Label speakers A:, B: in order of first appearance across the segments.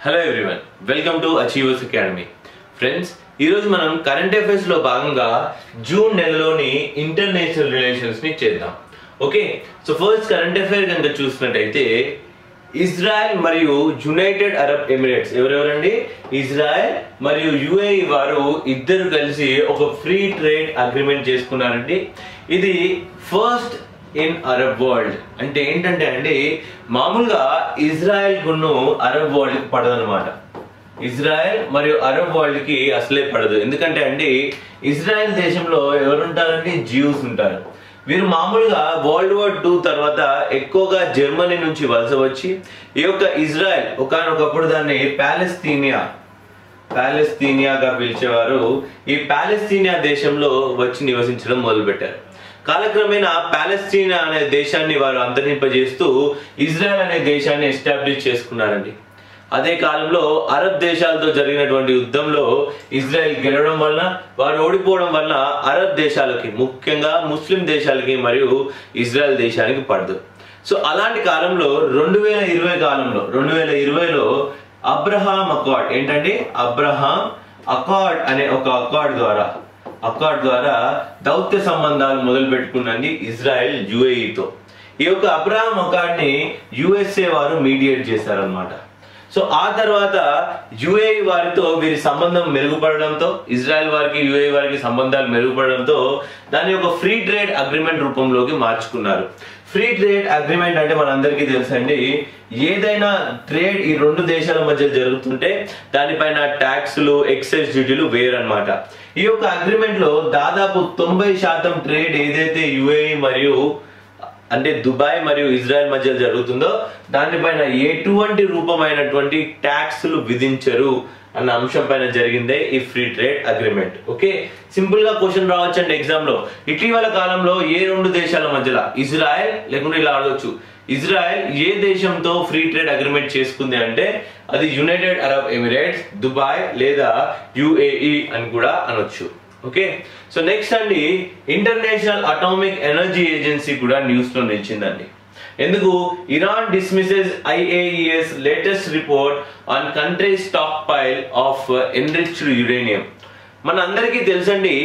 A: hello everyone welcome to achievers academy friends ఈరోజు మనం current affairs లో భాగంగా జూన్ నెలలోని ఇంటర్నేషనల్ రిలేషన్స్ ని చేద్దాం okay so first current affair కనుక చూసినట్టయితే ఇజ్రాయెల్ మరియు యునైటెడ్ అరబ్ ఎమిరేట్స్ ఎవరెవరండి ఇజ్రాయెల్ మరియు యుఏఈ వారు ఇద్దరు కలిసి ఒక ఫ్రీ ట్రేడ్ అగ్రిమెంట్ చేసుకున్నారండి ఇది ఫస్ట్ ఇన్ అరబ్ వరల్డ్ అంటే ఏంటంటే అండి మామూలుగా ఇజ్రాయెల్ గున్ను అరబ్ వరల్డ్ పడదనమాట ఇజ్రాయెల్ మరియు అరబ్ వరల్డ్ కి అసలే పడదు ఎందుకంటే అండి ఇజ్రాయెల్ దేశంలో ఎవరుంటారంటే జ్యూస్ ఉంటారు వీరు మామూలుగా వరల్డ్ వార్ టూ తర్వాత ఎక్కువగా జర్మనీ నుంచి వలస వచ్చి ఈ యొక్క ఇజ్రాయెల్ ఒకనొకప్పుడు దాన్ని ప్యాలెస్తీనియా ప్యాలెస్తీనియాగా పిలిచేవారు ఈ ప్యాలెస్తీనియా దేశంలో వచ్చి నివసించడం మొదలుపెట్టారు కాలక్రమేణా ప్యాలెస్తీనా అనే దేశాన్ని వారు అంతరింపజేస్తూ ఇజ్రాయెల్ అనే దేశాన్ని ఎస్టాబ్లిష్ చేసుకున్నారండి అదే కాలంలో అరబ్ దేశాలతో జరిగినటువంటి యుద్ధంలో ఇజ్రాయెల్ గెలవడం వలన వారు ఓడిపోవడం వలన అరబ్ దేశాలకి ముఖ్యంగా ముస్లిం దేశాలకి మరియు ఇజ్రాయెల్ దేశానికి పడదు సో అలాంటి కాలంలో రెండు వేల ఇరవై కాలంలో రెండు వేల ఇరవైలో అబ్రహాం అకార్డ్ ఏంటంటే అబ్రహాం అకార్డ్ అనే ఒక అకార్డ్ ద్వారా అకార్డ్ ద్వారా దౌత్య సంబంధాలు మొదలు పెట్టుకున్నది ఇజ్రాయెల్ యుఏఈతో ఈ యొక్క అబ్రహాం అకార్డ్ ని యుఎస్ఏ వారు మీడియేట్ చేశారనమాట సో ఆ తర్వాత యుఏఈ వారితో వీరి సంబంధం మెరుగుపడడంతో ఇజ్రాయెల్ వారికి యుఏఈ వారికి సంబంధాలు మెరుగుపడడంతో దాని యొక్క ఫ్రీ ట్రేడ్ అగ్రిమెంట్ రూపంలోకి మార్చుకున్నారు ఫ్రీ ట్రేడ్ అగ్రిమెంట్ అంటే మనందరికీ తెలుసండి ఏదైనా ట్రేడ్ ఈ రెండు దేశాల మధ్య జరుగుతుంటే దానిపైన ట్యాక్స్లు ఎక్సైజ్ డ్యూటీలు వేరన్నమాట ఈ యొక్క అగ్రిమెంట్ లో దాదాపు తొంభై శాతం ట్రేడ్ ఏదైతే యుఏఈ మరియు అంటే దుబాయ్ మరియు ఇజ్రాయెల్ మధ్య జరుగుతుందో దానిపైన ఎటువంటి రూపమైనటువంటి ట్యాక్స్లు విధించరు అన్న అంశం పైన జరిగిందే ఈ free trade agreement okay simple గా క్వశ్చన్ రావచ్చు అండి ఎగ్జామ్ లో ఇటీవల కాలంలో ఏ రెండు దేశాల మధ్యలో ఇజ్రాయెల్ లేకుంటే ఇలా అడగచ్చు ఇజ్రాయెల్ ఏ దేశంతో ఫ్రీ ట్రేడ్ అగ్రిమెంట్ చేసుకుంది అంటే అది యునైటెడ్ అరబ్ ఎమిరేట్స్ దుబాయ్ లేదా యుఏఈ అని కూడా అనొచ్చు ఓకే సో నెక్స్ట్ అండి ఇంటర్నేషనల్ అటామిక్ ఎనర్జీ ఏజెన్సీ కూడా న్యూస్ లో నిలిచిందండి ఎందుకు Iran dismisses IAEA's latest report on country stockpile of enriched uranium మన అందరికీ తెలుసండి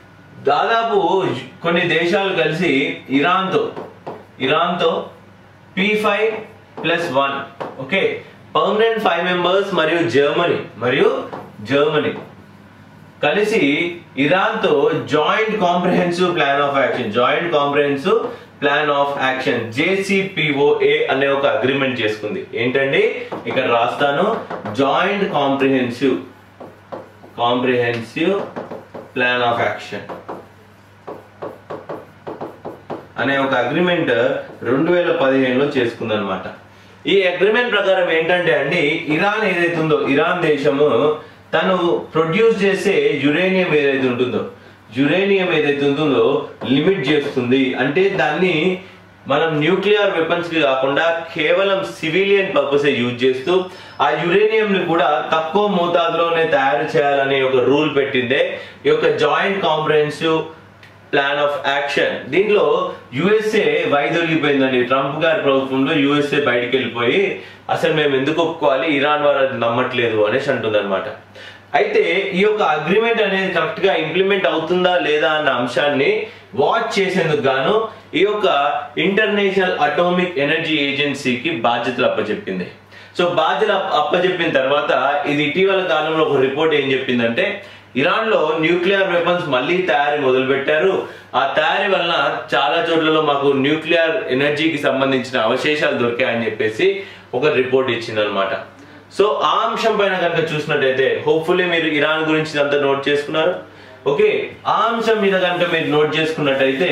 A: దాదాపు కొన్ని దేశాలు కలిసి ఇరాన్తో ఇరాన్తో P five plus one okay permanent five members మరియు జర్మనీ మరియు జర్మనీ కలిసి ఇరాన్ తో joint comprehensive plan of action joint comprehensive plan of action JCPOA అనే ఒక అగ్రిమెంట్ చేసుకుంది ఏంటండి ఇక్కడ రాస్తాను joint comprehensive comprehensive plan of action అనే ఒక అగ్రిమెంట్ రెండు వేల పదిహేనులో చేసుకుందనమాట ఈ అగ్రిమెంట్ ప్రకారం ఏంటంటే అండి ఇరాన్ ఏదైతే ఉందో ఇరాన్ దేశము తను ప్రొడ్యూస్ చేసే యురేనియం ఏదైతే ఉంటుందో యురేనియం ఏదైతే ఉంటుందో లిమిట్ చేస్తుంది అంటే దాన్ని మనం న్యూక్లియర్ వెపన్స్ కి కాకుండా కేవలం సివిలియన్ పర్పస్ యూజ్ చేస్తూ ఆ యురేనియం ని కూడా తక్కువ మోతాదులోనే తయారు చేయాలనే ఒక రూల్ పెట్టిందే ఈ యొక్క joint comprehensive plan of action దీంట్లో యుఎస్ఏ వైదొలిగిపోయిందండి ట్రంప్ గారి ప్రభుత్వంలో యుఎస్ఏ బయటికి వెళ్ళిపోయి అసలు మేము ఎందుకు ఒప్పుకోవాలి ఇరాన్ వారు అది నమ్మట్లేదు అనేసి అంటుంది అయితే ఈ యొక్క అగ్రిమెంట్ అనేది కరెక్ట్ గా ఇంప్లిమెంట్ అవుతుందా లేదా అన్న అంశాన్ని వాచ్ చేసేందుకు గాను ఈ యొక్క ఇంటర్నేషనల్ అటామిక్ ఎనర్జీ ఏజెన్సీకి బాధ్యతలు అప్పచెప్పింది సో బాధ్యతలు అప్ప- అప్పచెప్పిన తర్వాత ఇది ఇటీవల కాలంలో ఒక రిపోర్ట్ ఏం చెప్పిందంటే ఇరాన్ లో న్యూక్లియర్ వెపన్స్ మళ్ళీ తయారీ మొదలు పెట్టారు ఆ తయారీ వలన చాలా చోట్లలో మాకు న్యూక్లియర్ ఎనర్జీకి సంబంధించిన అవశేషాలు దొరికాయని చెప్పేసి ఒక రిపోర్ట్ ఇచ్చింది అనమాట సో ఆ అంశం పైన కనుక చూసినట్టయితే హోప్ఫుల్లీ మీరు ఇరాన్ గురించి ఇదంతా నోట్ చేసుకున్నారు ఓకే ఆ అంశం మీద కనుక మీరు నోట్ చేసుకున్నట్టయితే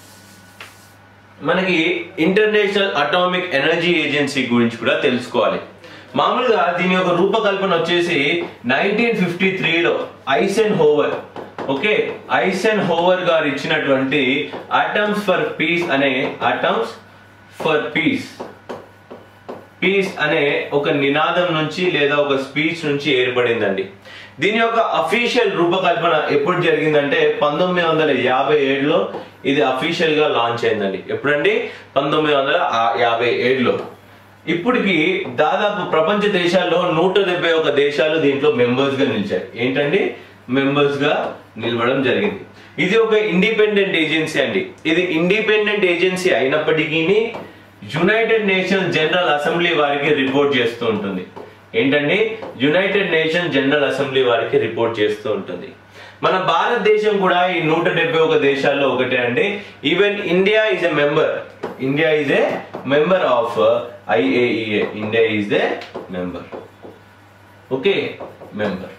A: మనకి ఇంటర్నేషనల్ అటామిక్ ఎనర్జీ ఏజెన్సీ గురించి కూడా తెలుసుకోవాలి మామూలుగా దీని యొక్క రూపకల్పన వచ్చేసి నైన్టీన్ ఫిఫ్టీ త్రీలో Eisenhower okay Eisenhower గారు ఇచ్చినటువంటి అటమ్స్ ఫర్ పీస్ అనే అటమ్స్ ఫర్ పీస్ పీస్ అనే ఒక నినాదం నుంచి లేదా ఒక స్పీచ్ నుంచి ఏర్పడిందండి దీని యొక్క అఫీషియల్ రూపకల్పన ఎప్పుడు జరిగిందంటే పంతొమ్మిది వందల యాభై ఏడులో ఇది అఫీషియల్ గా లాంచ్ అయిందండి ఎప్పుడండి పంతొమ్మిది వందల యాభై ఏడులో ఇప్పటికి దాదాపు ప్రపంచ దేశాల్లో నూట డెబ్బై ఒక దేశాలు దీంట్లో మెంబర్స్ గా నిలిచాయి ఏంటండి మెంబర్స్ గా నిలవడం జరిగింది ఇది ఒక ఇండిపెండెంట్ ఏజెన్సీ అండి ఇది ఇండిపెండెంట్ ఏజెన్సీ అయినప్పటికీ యునైటెడ్ నేషన్స్ జనరల్ అసెంబ్లీ వారికి రిపోర్ట్ చేస్తూ ఉంటుంది ఏంటండి యునైటెడ్ నేషన్ జనరల్ అసెంబ్లీ వారికి రిపోర్ట్ చేస్తూ ఉంటుంది మన భారతదేశం కూడా ఈ నూట డెబ్బై ఒక దేశాల్లో ఒకటే అండి even India is a member India is a member of IAEA India is a member okay member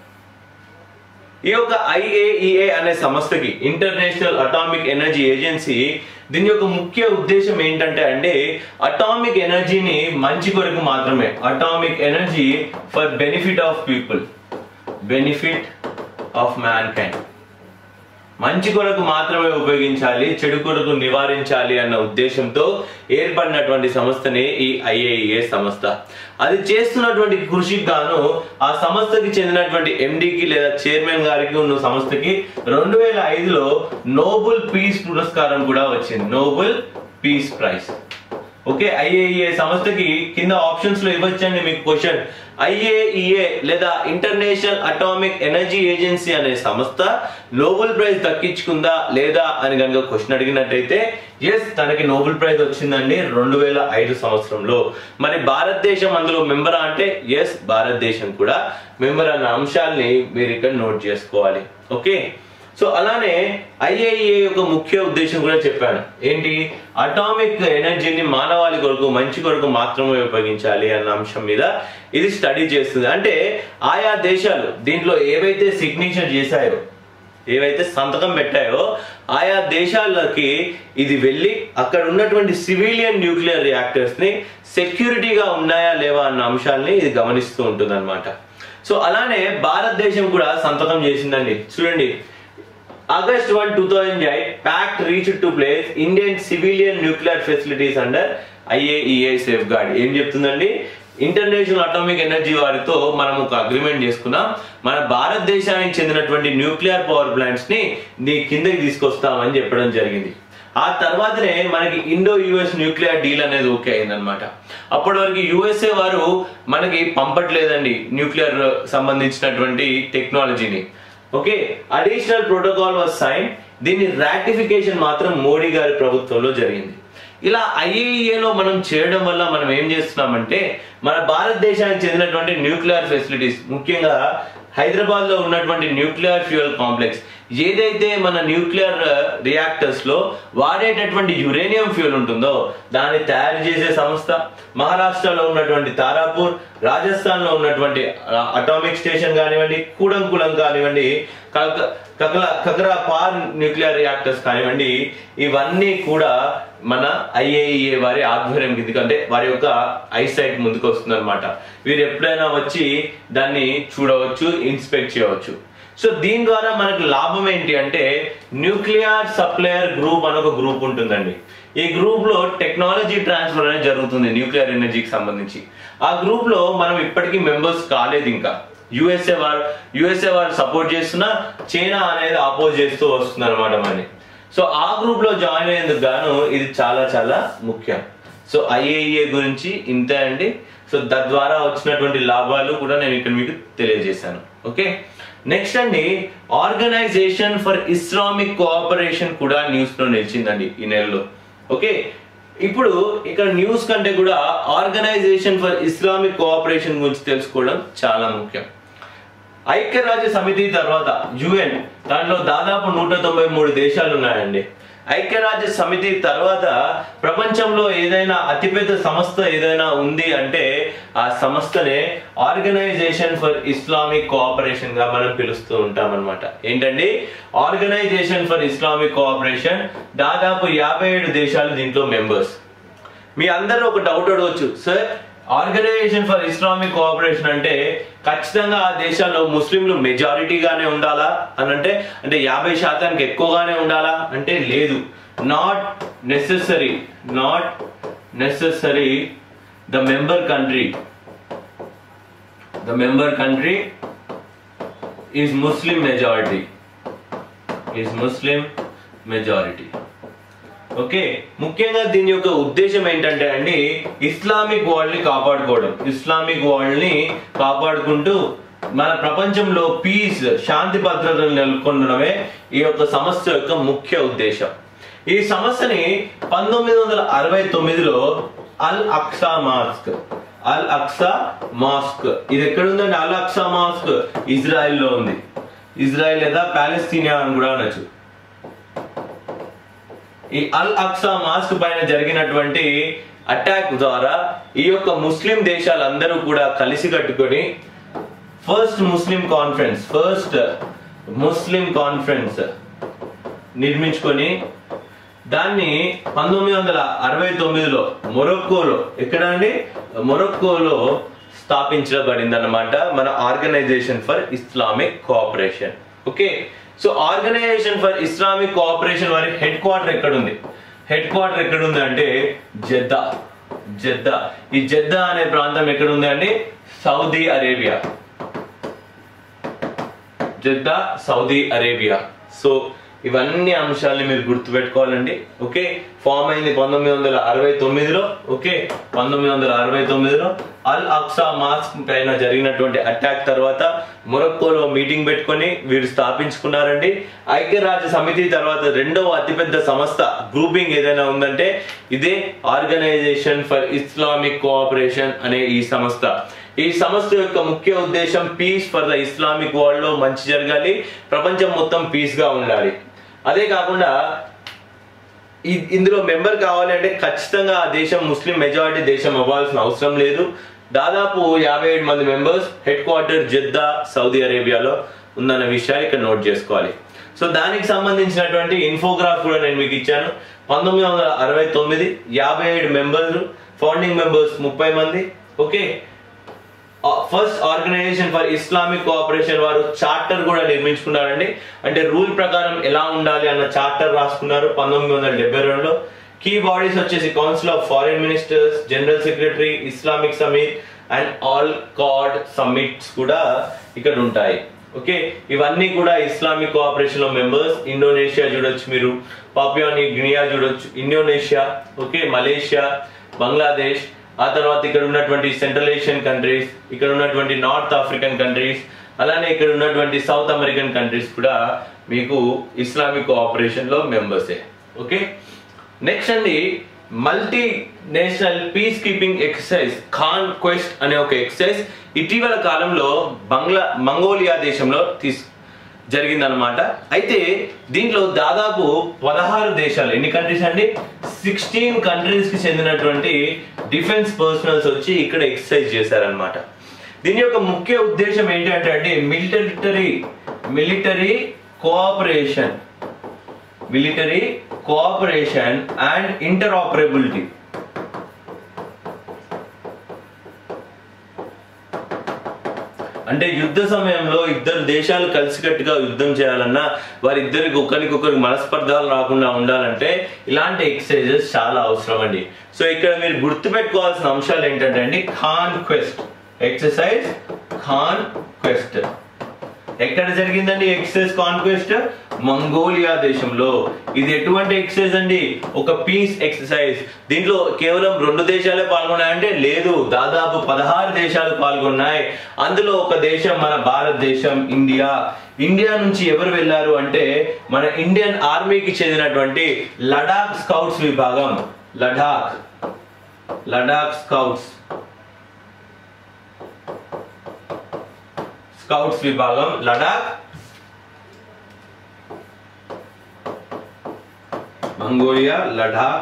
A: ఈ యొక్క ఐఏఈఏ అనే సంస్థకి ఇంటర్నేషనల్ అటామిక్ ఎనర్జీ ఏజెన్సీ దీని యొక్క ముఖ్య ఉద్దేశం ఏంటంటే అంటే అటామిక్ ఎనర్జీని మంచి కొరకు మాత్రమే atomic energy for benefit of people benefit of mankind మంచి కొరకు మాత్రమే ఉపయోగించాలి చెడు కొరకు నివారించాలి అన్న ఉద్దేశంతో ఏర్పడినటువంటి సంస్థనే ఈ ఐఏఈఏ సంస్థ అది చేస్తున్నటువంటి కృషికి గాను ఆ సంస్థకి చెందినటువంటి ఎండికి లేదా చైర్మన్ గారికి ఉన్న సంస్థకి రెండు వేల ఐదులో నోబుల్ పీస్ పురస్కారం కూడా వచ్చింది Nobel peace prize okay IAEA సంస్థకి కింద ఆప్షన్స్ లో ఇవ్వచ్చండి మీకు క్వశ్చన్ ఐఏఈఏ లేదా ఇంటర్నేషనల్ అటామిక్ ఎనర్జీ ఏజెన్సీ అనే సంస్థ నోబెల్ ప్రైజ్ దక్కించుకుందా లేదా అని కనుక క్వశ్చన్ అడిగినట్టయితే ఎస్ తనకి నోబెల్ ప్రైజ్ వచ్చిందండి రెండు వేల ఐదు సంవత్సరంలో మరి భారతదేశం అందులో మెంబరా అంటే ఎస్ భారతదేశం కూడా మెంబర్ అన్న అంశాల్ని మీరు ఇక్కడ నోట్ చేసుకోవాలి ఓకే సో అలానే ఐఏఈఏ యొక్క ముఖ్య ఉద్దేశం కూడా చెప్పాను ఏంటి అటామిక్ ఎనర్జీని మానవాళి కొరకు మంచి కొరకు మాత్రమే ఉపయోగించాలి అన్న అంశం మీద ఇది స్టడీ చేస్తుంది అంటే ఆయా దేశాలు దీంట్లో ఏవైతే సిగ్నేచర్ చేశాయో ఏవైతే సంతకం పెట్టాయో ఆయా దేశాలకి ఇది వెళ్ళి అక్కడ ఉన్నటువంటి సివిలియన్ న్యూక్లియర్ రియాక్టర్స్ ని సెక్యూరిటీగా ఉన్నాయా లేవా అన్న అంశాల్ని ఇది గమనిస్తూ ఉంటుంది సో అలానే భారతదేశం కూడా సంతకం చేసిందండి చూడండి August one two thousand eight pact reach to place Indian civilian nuclear facilities under IAEA safeguard ఏం చెప్తుందండి ఇంటర్నేషనల్ అటామిక్ ఎనర్జీ వారితో మనం ఒక అగ్రిమెంట్ చేసుకున్నాం మన భారతదేశానికి చెందినటువంటి న్యూక్లియర్ పవర్ ప్లాంట్స్ ని నీ కిందకి తీసుకొస్తామని చెప్పడం జరిగింది ఆ తర్వాతనే మనకి ఇండో యుఎస్ న్యూక్లియర్ డీల్ అనేది ఓకే అయిందనమాట అప్పటి వరకు యుఎస్ఏ వారు మనకి పంపట్లేదండి న్యూక్లియర్ సంబంధించినటువంటి టెక్నాలజీని okay additional protocol was sign దీని రాటిఫికేషన్ మాత్రం మోడీ గారి ప్రభుత్వంలో జరిగింది ఇలా ఐఏఈఏలో మనం చేయడం వల్ల మనం ఏం చేస్తున్నామంటే మన భారతదేశానికి చెందినటువంటి న్యూక్లియర్ ఫెసిలిటీస్ ముఖ్యంగా హైదరాబాద్ లో ఉన్నటువంటి న్యూక్లియర్ ఫ్యూయల్ కాంప్లెక్స్ ఏదైతే మన న్యూక్లియర్ రియాక్టర్స్ లో వాడేటటువంటి యురేనియం ఫ్యూయల్ ఉంటుందో దాన్ని తయారు చేసే సంస్థ మహారాష్ట్రలో ఉన్నటువంటి తారాపూర్ రాజస్థాన్ లో ఉన్నటువంటి అటామిక్ స్టేషన్ కానివ్వండి కూడంకులం కానివ్వండి కకల కకరా పార్ న్యూక్లియర్ రియాక్టర్స్ కానివ్వండి ఇవన్నీ కూడా మన ఐఏఈఏ వారి ఆధ్వర్యం కిందకి అంటే వారి యొక్క ఐసైట్ ముందుకు వస్తుంది అనమాట వీరు ఎప్పుడైనా వచ్చి దాన్ని చూడవచ్చు ఇన్స్పెక్ట్ చేయవచ్చు సో దీని ద్వారా మనకు లాభం ఏంటి అంటే న్యూక్లియర్ సప్లయర్ గ్రూప్ అని ఒక గ్రూప్ ఉంటుందండి ఈ గ్రూప్ లో టెక్నాలజీ ట్రాన్స్ఫర్ అనేది జరుగుతుంది న్యూక్లియర్ ఎనర్జీకి సంబంధించి ఆ గ్రూప్ లో మనం ఇప్పటికీ మెంబర్స్ కాలేదు ఇంకా యుఎస్ఏ వారు యుఎస్ఏ వారు సపోర్ట్ చేస్తున్నా చైనా అనేది ఆపోజ్ చేస్తూ వస్తుంది అనమాట మరి సో ఆ గ్రూప్ లో జాయిన్ అయ్యేందుకు గాను ఇది చాలా చాలా ముఖ్యం సో ఐఏఈఏ గురించి ఇంతే అండి సో తద్వారా వచ్చినటువంటి లాభాలు కూడా నేను ఇక్కడ మీకు తెలియజేశాను ఓకే నెక్స్ట్ అండి ఆర్గనైజేషన్ ఫర్ ఇస్లామిక్ కోఆపరేషన్ కూడా న్యూస్ లో నిలిచిందండి ఈ నెలలో ఓకే ఇప్పుడు ఇక్కడ న్యూస్ కంటే కూడా ఆర్గనైజేషన్ ఫర్ ఇస్లామిక్ కోఆపరేషన్ గురించి తెలుసుకోవడం చాలా ముఖ్యం ఐక్యరాజ్య సమితి తర్వాత యుఎన్ దాంట్లో దాదాపు నూట తొంభై మూడు దేశాలు ఉన్నాయండి ఐక్యరాజ్య సమితి తర్వాత ప్రపంచంలో ఏదైనా అతిపెద్ద సంస్థ ఏదైనా ఉంది అంటే ఆ సంస్థనే ఆర్గనైజేషన్ ఫర్ ఇస్లామిక్ కోఆపరేషన్ గా మనం పిలుస్తూ ఉంటాం అనమాట ఏంటండి ఆర్గనైజేషన్ ఫర్ ఇస్లామిక్ కోఆపరేషన్ దాదాపు యాభై ఏడు దేశాలు దీంట్లో మెంబర్స్ మీ అందరూ ఒక డౌట్ అడగచ్చు sir organization for Islamic cooperation అంటే ఖచ్చితంగా ఆ దేశాల్లో ముస్లింలు మెజారిటీగానే ఉండాలా అని అంటే అంటే యాభై శాతానికి ఎక్కువగానే ఉండాలా అంటే లేదు not necessary not necessary the member country the member country is Muslim majority is Muslim majority okay ముఖ్యంగా దీని యొక్క ఉద్దేశం ఏంటంటే అండి ఇస్లామిక్ వరల్డ్ ని కాపాడుకోవడం ఇస్లామిక్ వరల్డ్ ని కాపాడుకుంటూ మన ప్రపంచంలో పీస్ శాంతి భద్రతలు నెలకొనడమే ఈ యొక్క సంస్థ యొక్క ముఖ్య ఉద్దేశం ఈ సమస్యని పంతొమ్మిది వందల అరవై తొమ్మిదిలో Al Aqsa mosque Al Aqsa mosque ఇది ఎక్కడ ఉందండి అల్ అక్సా మాస్క్ ఇజ్రాయెల్ లో ఉంది ఇజ్రాయెల్ లేదా పాలస్తీనియా అని కూడా అనొచ్చు ఈ అల్ అక్సా మాస్క్ పైన జరిగినటువంటి అటాక్ ద్వారా ఈ యొక్క ముస్లిం దేశాలందరూ కూడా కలిసి కట్టుకొని first Muslim conference first Muslim conference నిర్మించుకొని దాన్ని పంతొమ్మిది వందల అరవై తొమ్మిదిలో మొరక్కోలో ఎక్కడ అండి మొరక్కోలో స్థాపించబడింది అనమాట మన organization for Islamic cooperation okay so organization for Islamic cooperation వారి హెడ్ క్వార్టర్ ఎక్కడ ఉంది హెడ్ క్వార్టర్ ఎక్కడ ఉంది అంటే జెద్దా జెద్దా ఈ జెద్దా అనే ప్రాంతం ఎక్కడ ఉంది అంటే Saudi Arabia Jeddah Saudi Arabia so ఇవన్నీ అంశాలని మీరు గుర్తుపెట్టుకోవాలండి ఓకే ఫామ్ అయింది పంతొమ్మిది వందల అరవై తొమ్మిదిలో ఓకే పంతొమ్మిది వందల అరవై తొమ్మిదిలో అల్ అక్సా మాస్క్ పైన జరిగినటువంటి అటాక్ తర్వాత మొరక్కోలో మీటింగ్ పెట్టుకొని వీరు స్థాపించుకున్నారండి ఐక్యరాజ్య సమితి తర్వాత రెండవ అతిపెద్ద సంస్థ గ్రూపింగ్ ఏదైనా ఉందంటే ఇదే ఆర్గనైజేషన్ ఫర్ ఇస్లామిక్ కోఆపరేషన్ అనే ఈ సంస్థ ఈ సంస్థ యొక్క ముఖ్య ఉద్దేశం peace for the Islamic world లో మంచి జరగాలి ప్రపంచం మొత్తం పీస్ గా ఉండాలి అదే కాకుండా ఇ- ఇందులో మెంబర్ కావాలి అంటే ఖచ్చితంగా ఆ దేశం ముస్లిం మెజారిటీ దేశం అవ్వాల్సిన అవసరం లేదు దాదాపు యాభై ఏడు మంది members headquarter Jeddah Saudi అరేబియాలో ఉందన్న విషయాలు ఇక్కడ నోట్ చేసుకోవాలి సో దానికి సంబంధించినటువంటి ఇన్ఫోగ్రాఫ్ కూడా నేను మీకు ఇచ్చాను పంతొమ్మిది వందల అరవై తొమ్మిది యాభై ఏడు మెంబర్లు ఫౌండింగ్ మెంబర్స్ ముప్పై మంది okay first organization for Islamic cooperation వారు చార్టర్ కూడా నిర్మించుకున్నారండి అంటే రూల్ ప్రకారం ఎలా ఉండాలి అన్న చార్టర్ రాసుకున్నారు పంతొమ్మిది వందల డెబ్బై రెండులో కీ బాడీస్ వచ్చేసి council of foreign ministers general secretary Islamic summit and al card summits కూడా ఇక్కడ ఉంటాయి ఓకే ఇవన్నీ కూడా ఇస్లామిక్ కోఆపరేషన్ లో మెంబర్స్ ఇండోనేషియా చూడొచ్చు మీరు పాపియాని గినియా చూడొచ్చు ఇండోనేషియా ఓకే మలేషియా బంగ్లాదేశ్ ఆ తర్వాత ఇక్కడ ఉన్నటువంటి సెంట్రల్ ఏషియన్ కంట్రీస్ ఇక్కడ ఉన్నటువంటి నార్త్ ఆఫ్రికన్ కంట్రీస్ అలానే ఇక్కడ ఉన్నటువంటి సౌత్ అమెరికన్ కంట్రీస్ కూడా మీకు ఇస్లామిక్ కోఆపరేషన్ లో మెంబర్సే ఓకే నెక్స్ట్ అండి multinational peacekeeping exercise Khan Quest అనే ఒక ఎక్సర్సైజ్ ఇటీవల కాలంలో బంగ్లా మంగోలియా దేశంలో తీసు జరిగిందనమాట అయితే దీంట్లో దాదాపు పదహారు దేశాలు ఎన్ని కంట్రీస్ అండి సిక్స్టీన్ కంట్రీస్ కి చెందినటువంటి డిఫెన్స్ పర్సనల్స్ వచ్చి ఇక్కడ ఎక్సర్సైజ్ చేశారనమాట దీని యొక్క ముఖ్య ఉద్దేశం ఏంటంటే అండి military military cooperation military cooperation and interoperability అంటే యుద్ధ సమయంలో ఇద్దరు దేశాలు కలిసికట్టుగా యుద్ధం చేయాలన్నా వారిద్దరికి ఒకరికొకరికి మనస్పర్ధాలు రాకుండా ఉండాలంటే ఇలాంటి ఎక్సర్సైజెస్ చాలా అవసరం అండి సో ఇక్కడ మీరు గుర్తుపెట్టుకోవాల్సిన అంశాలు ఏంటంటే అండి Khan Quest exercise Khan Quest ఎక్కడ జరిగిందండి ఎక్సైజ్ కాన్క్వెస్ట్ మంగోలియా దేశంలో ఇది ఎటువంటి ఎక్సైజ్ అండి ఒక పీస్ ఎక్సర్సైజ్ దీంట్లో కేవలం రెండు దేశాలే పాల్గొన్నాయంటే లేదు దాదాపు పదహారు దేశాలు పాల్గొన్నాయి అందులో ఒక దేశం మన భారతదేశం ఇండియా ఇండియా నుంచి ఎవరు వెళ్ళారు అంటే మన ఇండియన్ ఆర్మీకి చెందినటువంటి లడాక్ స్కౌట్స్ విభాగం లడాక్ లడాక్ స్కౌట్స్ స్కౌట్స్ విభాగం లడాక్ మంగోలియా లడాక్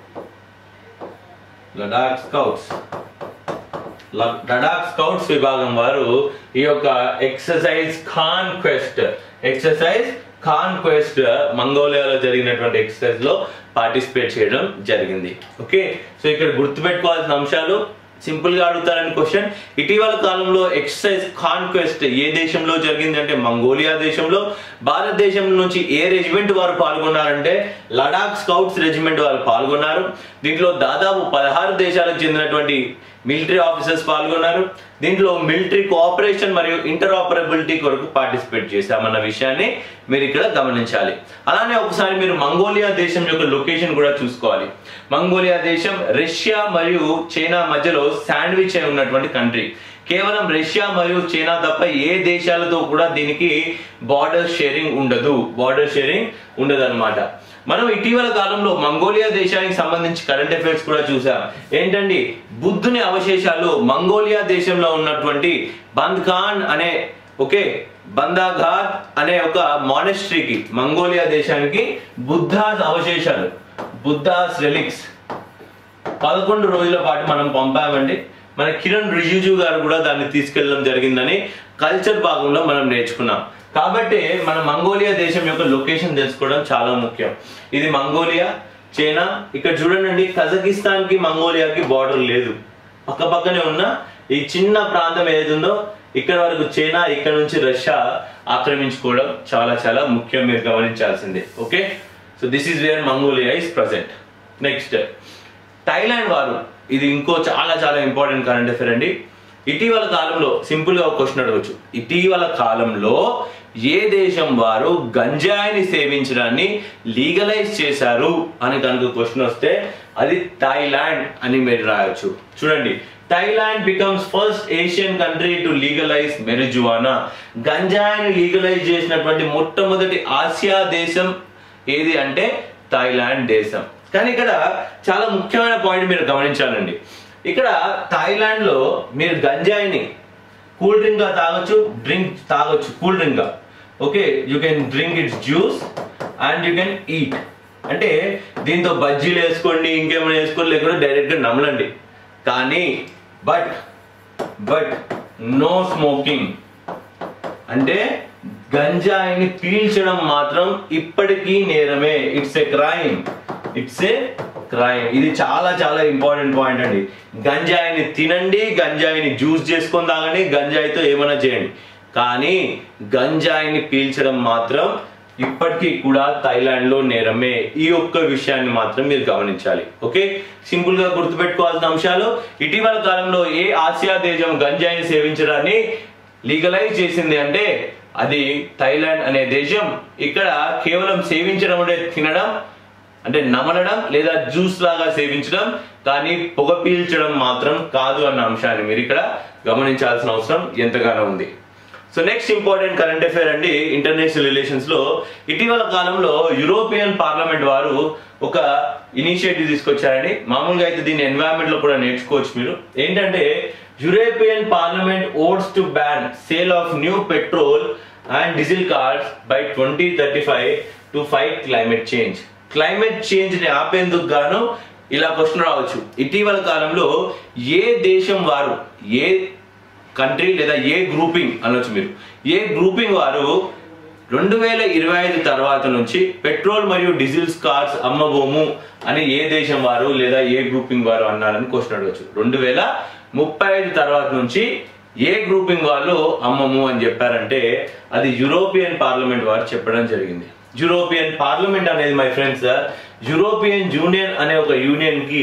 A: లడాక్ స్కౌట్స్ ల- లడాక్ స్కౌట్స్ విభాగం వారు ఈ యొక్క exercise Khan Quest exercise Khan Quest మంగోలియాలో జరిగినటువంటి ఎక్సర్సైజ్ లో పార్టిసిపేట్ చేయడం జరిగింది ఓకే సో ఇక్కడ గుర్తుపెట్టుకోవాల్సిన అంశాలు సింపుల్ గా అడుగుతారని క్వశ్చన్ ఇటీవల కాలంలో ఎక్సర్సైజ్ కాన్క్వెస్ట్ ఏ దేశంలో జరిగింది అంటే మంగోలియా దేశంలో భారతదేశం నుంచి ఏ రెజిమెంట్ వారు పాల్గొన్నారంటే లడాక్ స్కౌట్స్ రెజిమెంట్ వారు పాల్గొన్నారు దీంట్లో దాదాపు పదహారు దేశాలకు చెందినటువంటి మిలిటరీ ఆఫీసర్స్ పాల్గొన్నారు దీంట్లో మిలిటరీ కోఆపరేషన్ మరియు ఇంటర్ఆపరబిలిటీ కొరకు పార్టిసిపేట్ చేశామన్న విషయాన్ని మీరు ఇక్కడ గమనించాలి అలానే ఒకసారి మీరు మంగోలియా దేశం యొక్క లొకేషన్ కూడా చూసుకోవాలి మంగోలియా దేశం రష్యా మరియు చైనా మధ్యలో శాండ్విచ్ అయి ఉన్నటువంటి కంట్రీ కేవలం రష్యా మరియు చైనా తప్ప ఏ దేశాలతో కూడా దీనికి బార్డర్ షేరింగ్ ఉండదు బార్డర్ షేరింగ్ ఉండదు అనమాట మనం ఇటీవల కాలంలో మంగోలియా దేశానికి సంబంధించి కరెంట్ అఫైర్స్ కూడా చూసాం ఏంటండి బుద్ధుని అవశేషాలు మంగోలియా దేశంలో ఉన్నటువంటి బంద్ఖాన్ అనే ఓకే బందాఘాట్ అనే ఒక మానెస్ట్రీకి మంగోలియా దేశానికి బుద్ధాస్ అవశేషాలు బుద్ధాస్ రెలిక్స్ పదకొండు రోజుల పాటు మనం పంపామండి మన కిరణ్ రిజిజు గారు కూడా దాన్ని తీసుకెళ్ళడం జరిగిందని కల్చర్ భాగంలో మనం నేర్చుకున్నాం కాబట్టి మన మంగోలియా దేశం యొక్క లొకేషన్ తెలుసుకోవడం చాలా ముఖ్యం ఇది మంగోలియా చైనా ఇక్కడ చూడండి కజకిస్తాన్ కి మంగోలియాకి బార్డర్ లేదు పక్క పక్కనే ఉన్న ఈ చిన్న ప్రాంతం ఏదుందో ఇక్కడ వరకు చైనా ఇక్కడ నుంచి రష్యా ఆక్రమించుకోవడం చాలా చాలా ముఖ్యం మీరు గమనించాల్సిందే okay so this is where Mongolia is present next Thailand వారు ఇది ఇంకో చాలా చాలా ఇంపార్టెంట్ కరెంట్ అఫేర్ అండి ఇటీవల కాలంలో సింపుల్ గా ఒక క్వశ్చన్ అడగచ్చు ఇటీవల కాలంలో ఏ దేశం వారు గంజాయిని సేవించడాన్ని లీగలైజ్ చేశారు అని కనుక క్వశ్చన్ వస్తే అది థాయిలాండ్ అని మీరు రాయొచ్చు చూడండి Thailand becomes first Asian country to legalize marijuana గంజాయిని లీగలైజ్ చేసినటువంటి మొట్టమొదటి ఆసియా దేశం ఏది అంటే థాయిలాండ్ దేశం కానీ ఇక్కడ చాలా ముఖ్యమైన పాయింట్ మీరు గమనించాలండి ఇక్కడ థాయిలాండ్ లో మీరు గంజాయిని కూల్ డ్రింక్ గా తాగొచ్చు డ్రింక్ తాగొచ్చు కూల్ డ్రింక్ గా okay you can drink it's juice and you can eat అంటే దీంతో బజ్జీలు వేసుకోండి ఇంకేమైనా వేసుకోండి లేకుండా డైరెక్ట్ గా నమలండి కానీ బట్ బట్ నో స్మోకింగ్ అంటే గంజాయిని పీల్చడం మాత్రం ఇప్పటికీ నేరమే it's a crime it's a crime ఇది చాలా చాలా ఇంపార్టెంట్ పాయింట్ అండి గంజాయిని తినండి గంజాయిని జ్యూస్ చేసుకొని తాగండి గంజాయితో ఏమైనా చేయండి కానీ గంజాయిని పీల్చడం మాత్రం ఇప్పటికీ కూడా థైలాండ్ లో నేరమే ఈ ఒక్క విషయాన్ని మాత్రం మీరు గమనించాలి ఓకే సింపుల్ గా గుర్తుపెట్టుకోవాల్సిన అంశాలు ఇటీవల కాలంలో ఏ ఆసియా దేశం గంజాయిని సేవించడాన్ని లీగలైజ్ చేసింది అంటే అది థైలాండ్ అనే దేశం ఇక్కడ కేవలం సేవించడం అంటే తినడం అంటే నమలడం లేదా జ్యూస్ లాగా సేవించడం కానీ పొగ పీల్చడం మాత్రం కాదు అన్న అంశాన్ని మీరు ఇక్కడ గమనించాల్సిన అవసరం ఎంతగానో ఉంది so next important current affair అండి ఇంటర్నేషనల్ రిలేషన్స్ లో ఇటీవల కాలంలో యూరోపియన్ పార్లమెంట్ వారు ఒక ఇనిషియేటివ్ తీసుకొచ్చారండి మామూలుగా అయితే దీన్ని ఎన్వైరన్మెంట్ లో కూడా నేర్చుకోవచ్చు మీరు ఏంటంటే European Parliament votes to ban sale of new petrol and diesel cars by twenty thirty five to fight climate change climate change ని ఆపేందుకు గాను ఇలా క్వశ్చన్ రావచ్చు ఇటీవల కాలంలో ఏ దేశం వారు ఏ కంట్రీ లేదా ఏ గ్రూపింగ్ అనొచ్చు మీరు ఏ గ్రూపింగ్ వారు రెండు వేల ఇరవై ఐదు తర్వాత నుంచి పెట్రోల్ మరియు డీజిల్ కార్స్ అమ్మబోము అని ఏ దేశం వారు లేదా ఏ గ్రూపింగ్ వారు అన్నారని క్వశ్చన్ అడగచ్చు రెండు వేల ముప్పై ఐదు తర్వాత నుంచి ఏ గ్రూపింగ్ వాళ్ళు అమ్మము అని చెప్పారంటే అది యూరోపియన్ పార్లమెంట్ వారు చెప్పడం జరిగింది యూరోపియన్ పార్లమెంట్ అనేది మై ఫ్రెండ్స్ యూరోపియన్ యూనియన్ అనే ఒక యూనియన్ కి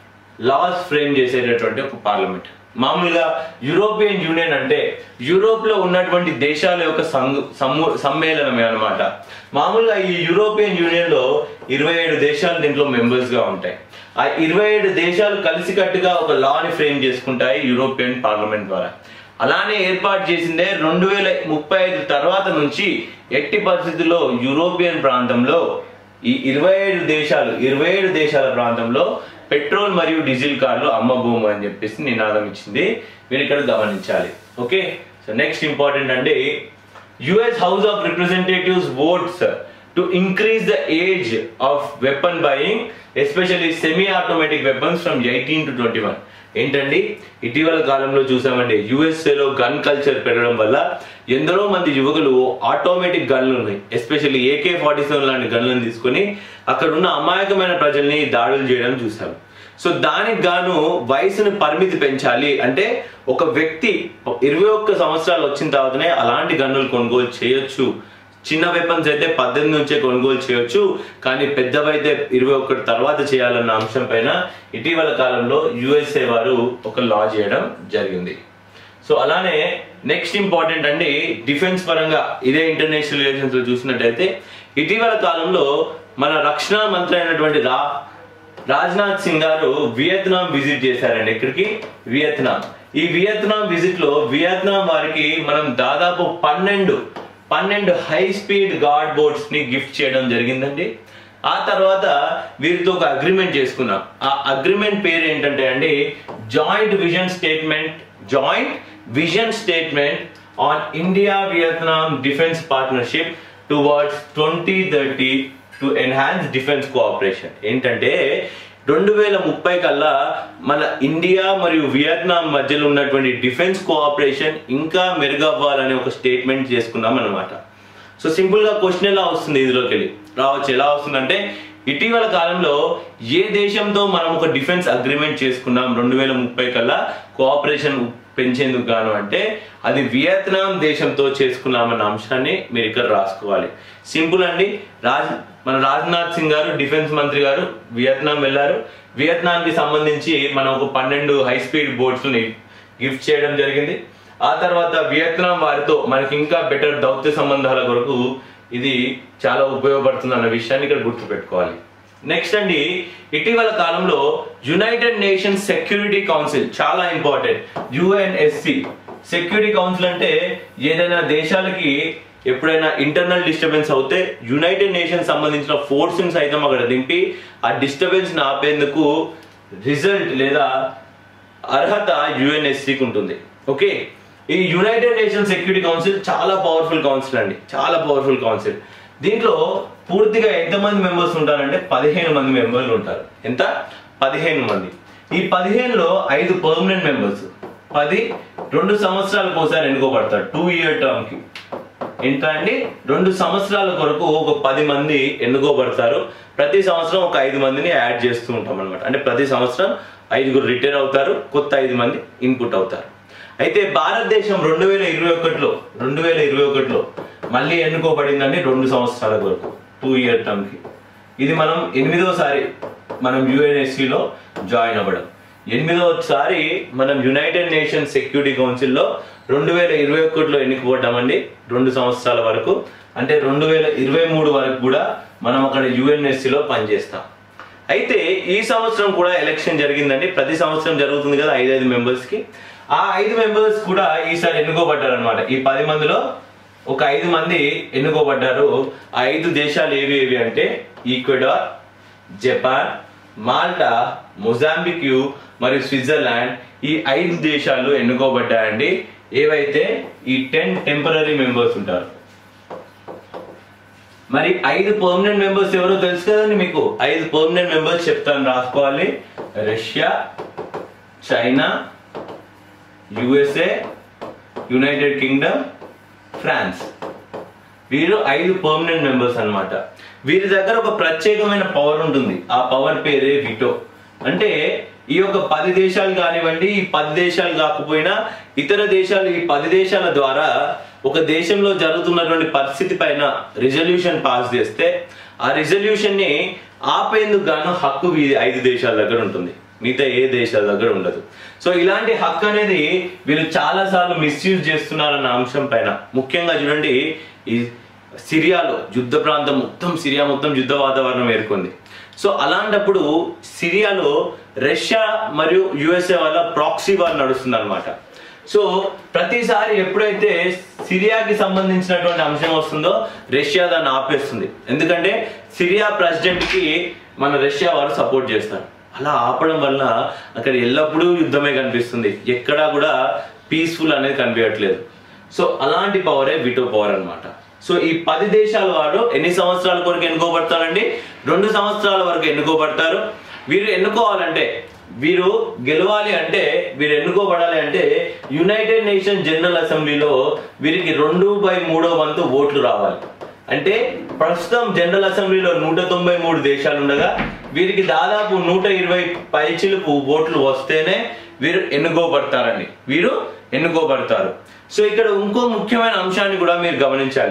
A: లాస్ ఫ్రేమ్ చేసేటటువంటి ఒక పార్లమెంట్ మామూలుగా యూరోపియన్ యూనియన్ అంటే యూరోప్ లో ఉన్నటువంటి దేశాల యొక్క సంఘ సమ్ము- సమ్మేళనమే అన్నమాట మామూలుగా ఈ యూరోపియన్ యూనియన్ లో ఇరవై ఏడు దేశాలు దీంట్లో మెంబర్స్ గా ఉంటాయి ఆ ఇరవై ఏడు దేశాలు కలిసికట్టుగా ఒక లాని ఫ్రేమ్ చేసుకుంటాయి యూరోపియన్ పార్లమెంట్ ద్వారా అలానే ఏర్పాటు చేసిందే రెండు వేల ముప్పై ఐదు తర్వాత నుంచి ఎట్టి పరిస్థితుల్లో యూరోపియన్ ప్రాంతంలో ఈ ఇరవై ఏడు దేశాలు ఇరవై ఏడు దేశాల ప్రాంతంలో పెట్రోల్ మరియు డీజిల్ కార్లు అమ్మబోము అని చెప్పేసి నినాదం ఇచ్చింది మీరు ఇక్కడ గమనించాలి ఓకే సో నెక్స్ట్ ఇంపార్టెంట్ అంటే US House of Representatives votes to increase the age of weapon buying especially semi automatic weapons from eighteen to twenty one ఏంటండి ఇటీవల కాలంలో చూసామండి USA లో గన్ కల్చర్ పెరగడం వల్ల ఎందరో మంది యువకులు ఆటోమేటిక్ గన్లు ఉన్నాయి ఎస్పెషల్లీ ఏకే ఫార్టీ సెవెన్ లాంటి గన్లను తీసుకొని అక్కడ ఉన్న అమాయకమైన ప్రజల్ని దాడులు చేయడం చూసాం సో దానికి గాను వయసుని పరిమితి పెంచాలి అంటే ఒక వ్యక్తి ఇరవై ఒక్క సంవత్సరాలు వచ్చిన తర్వాతనే అలాంటి గన్నులు కొనుగోలు చేయొచ్చు చిన్న వెపన్స్ అయితే పద్దెనిమిది నుంచే కొనుగోలు చేయొచ్చు కానీ పెద్దవైతే ఇరవై ఒకటి తర్వాత చేయాలన్న అంశం పైన ఇటీవల కాలంలో యుఎస్ఏ వారు ఒక లా చేయడం జరిగింది సో అలానే నెక్స్ట్ ఇంపార్టెంట్ అండి డిఫెన్స్ పరంగా ఇదే ఇంటర్నేషనల్ రిలేషన్స్ లో చూసినట్టయితే ఇటీవల కాలంలో మన రక్షణ మంత్రి అయినటువంటి రా రాజ్నాథ్ సింగ్ గారు వియత్నాం విజిట్ చేశారండి ఇక్కడికి వియత్నాం ఈ వియత్నాం విజిట్ లో వియత్నాం వారికి మనం దాదాపు పన్నెండు పన్నెండు హై స్పీడ్ గార్డ్ బోట్స్ ని గిఫ్ట్ చేయడం జరిగిందండి ఆ తర్వాత వీరితో ఒక అగ్రిమెంట్ చేసుకున్నాం ఆ అగ్రిమెంట్ పేరు ఏంటంటే అండి joint vision statement joint vision statement on India Vietnam defence partnership towards twenty thirty to enhance defence cooperation ఏంటంటే రెండు వేల ముప్పై కల్లా మన ఇండియా మరియు వియత్నాం మధ్యలో ఉన్నటువంటి డిఫెన్స్ కోఆపరేషన్ ఇంకా మెరుగవ్వాలనే ఒక స్టేట్మెంట్ చేసుకున్నాం అనమాట సో సింపుల్ గా క్వశ్చన్ ఎలా వస్తుంది ఇందులోకి వెళ్ళి రావచ్చు ఎలా వస్తుందంటే ఇటీవల కాలంలో ఏ దేశంతో మనం ఒక డిఫెన్స్ అగ్రిమెంట్ చేసుకున్నాం రెండు వేల ముప్పై కల్లా కోఆపరేషన్ పెంచేందుకు గాను అంటే అది వియత్నాం దేశంతో చేసుకున్నామన్న అంశాన్ని మీరు ఇక్కడ రాసుకోవాలి సింపుల్ అండి రాజ్ మన రాజ్నాథ్ సింగ్ గారు డిఫెన్స్ మంత్రి గారు వియత్నాం వెళ్ళారు వియత్నాం కి సంబంధించి మనం ఒక పన్నెండు హై స్పీడ్ బోట్స్ ని గిఫ్ట్ చేయడం జరిగింది ఆ తర్వాత వియత్నాం వారితో మనకి ఇంకా బెటర్ దౌత్య సంబంధాల కొరకు ఇది చాలా ఉపయోగపడుతుంది అన్న విషయాన్ని ఇక్కడ గుర్తుపెట్టుకోవాలి నెక్స్ట్ అండి ఇటీవల కాలంలో యునైటెడ్ నేషన్స్ సెక్యూరిటీ కౌన్సిల్ చాలా ఇంపార్టెంట్ యుఎన్ఎస్సి సెక్యూరిటీ కౌన్సిల్ అంటే ఏదైనా దేశాలకి ఎప్పుడైనా ఇంటర్నల్ డిస్టర్బెన్స్ అవుతే యునైటెడ్ నేషన్స్ సంబంధించిన ఫోర్స్ సైతం అక్కడ దింపి ఆ డిస్టర్బెన్స్ ని ఆపేందుకు రిజల్ట్ లేదా అర్హత యుఎన్ఎస్సికి ఉంటుంది ఓకే ఈ యునైటెడ్ నేషన్ సెక్యూరిటీ కౌన్సిల్ చాలా పవర్ఫుల్ కౌన్సిల్ అండి చాలా పవర్ఫుల్ కౌన్సిల్ దీంట్లో పూర్తిగా ఎంతమంది మెంబర్స్ ఉంటారంటే పదిహేను మంది మెంబర్లు ఉంటారు ఎంత పదిహేను మంది ఈ పదిహేనులో ఐదు పర్మనెంట్ మెంబర్స్ పది రెండు సంవత్సరాలకు ఒకసారి ఎన్నుకోబడతారు టూ ఇయర్ టర్మ్ కి ఎంత అండి రెండు సంవత్సరాల కొరకు ఒక పది మంది ఎన్నుకోబడతారు ప్రతి సంవత్సరం ఒక ఐదు మందిని యాడ్ చేస్తూ ఉంటాం అనమాట అంటే ప్రతి సంవత్సరం ఐదుగురు రిటైర్ అవుతారు కొత్త ఐదు మంది ఇన్పుట్ అవుతారు అయితే భారతదేశం రెండు వేల ఇరవై ఒకటిలో రెండు వేల ఇరవై ఒకటిలో మళ్ళీ ఎన్నుకోబడిందండి రెండు సంవత్సరాల వరకు టూ ఇయర్ టర్మ్ కి ఇది మనం ఎనిమిదోసారి మనం UNSC లో జాయిన్ అవ్వడం ఎనిమిదోసారి మనం యునైటెడ్ నేషన్ సెక్యూరిటీ కౌన్సిల్లో రెండు వేల ఇరవై ఒకటిలో ఎన్నుకోబడ్డామండి రెండు సంవత్సరాల వరకు అంటే రెండు వేల ఇరవై మూడు వరకు కూడా మనం అక్కడ UNSC లో పనిచేస్తాం అయితే ఈ సంవత్సరం కూడా ఎలక్షన్ జరిగిందండి ప్రతి సంవత్సరం జరుగుతుంది కదా ఐదైదు మెంబర్స్ కి ఆ ఐదు మెంబర్స్ కూడా ఈసారి ఎన్నుకోబడ్డారు అనమాట ఈ పది మందిలో ఒక ఐదు మంది ఎన్నుకోబడ్డారు ఆ ఐదు దేశాలు ఏవి ఏవి అంటే ఈక్వెడార్ జపాన్ మాల్టా మొజాంబిక్యు మరియు స్విట్జర్లాండ్ ఈ ఐదు దేశాలు ఎన్నుకోబడ్డాయండి ఏవైతే ఈ టెన్ టెంపరీ మెంబర్స్ ఉంటారు మరి ఐదు పర్మనెంట్ మెంబర్స్ ఎవరో తెలుసు కదండి మీకు ఐదు పర్మనెంట్ మెంబర్స్ చెప్తాను రాసుకోవాలి Russia China USA United Kingdom France వీరు ఐదు పర్మనెంట్ మెంబర్స్ అన్నమాట వీరి దగ్గర ఒక ప్రత్యేకమైన పవర్ ఉంటుంది ఆ పవర్ పేరే విటో అంటే ఈ యొక్క పది దేశాలు కానివ్వండి ఈ పది దేశాలు కాకపోయినా ఇతర దేశాలు ఈ పది దేశాల ద్వారా ఒక దేశంలో జరుగుతున్నటువంటి పరిస్థితి పైన రిజల్యూషన్ పాస్ చేస్తే ఆ రిజల్యూషన్ ని ఆపేందుకు గాను హక్కు ఈ ఐదు దేశాల దగ్గర ఉంటుంది మిగతా ఏ దేశాల దగ్గర ఉండదు సో ఇలాంటి హక్కు అనేది వీళ్ళు చాలా సార్లు మిస్యూజ్ చేస్తున్నారన్న అంశం పైన ముఖ్యంగా చూడండి ఈ సిరియాలో యుద్ధ ప్రాంతం మొత్తం సిరియా మొత్తం యుద్ధ వాతావరణం ఏర్కొంది సో అలాంటప్పుడు సిరియాలో రష్యా మరియు యుఎస్ఏ వల్ల ప్రాక్సీ వార్ నడుస్తుంది అనమాట సో ప్రతిసారి ఎప్పుడైతే సిరియాకి సంబంధించినటువంటి అంశం వస్తుందో రష్యా దాన్ని ఆపేస్తుంది ఎందుకంటే సిరియా ప్రెసిడెంట్ కి మన రష్యా వారు సపోర్ట్ చేస్తారు అలా ఆపడం వల్ల అక్కడ ఎల్లప్పుడూ యుద్ధమే కనిపిస్తుంది ఎక్కడా కూడా పీస్ఫుల్ అనేది కనిపించట్లేదు సో అలాంటి పవరే విటో పవర్ అన్నమాట సో ఈ పది దేశాల వారు ఎన్ని సంవత్సరాల వరకు ఎన్నుకోబడతారండి రెండు సంవత్సరాల వరకు ఎన్నుకోబడతారు వీరు ఎన్నుకోవాలంటే వీరు గెలవాలి అంటే వీరు ఎన్నుకోబడాలి అంటే యునైటెడ్ నేషన్ జనరల్ అసెంబ్లీలో వీరికి రెండు బై మూడో వంతు ఓట్లు రావాలి అంటే ప్రస్తుతం జనరల్ అసెంబ్లీలో నూట తొంభై మూడు దేశాలు ఉండగా వీరికి దాదాపు నూట ఇరవై పైచిలుపు ఓట్లు వస్తేనే వీరు ఎన్నుకోబడతారండి వీరు ఎన్నుకోబడతారు సో ఇక్కడ ఇంకో ముఖ్యమైన అంశాన్ని కూడా మీరు గమనించాలి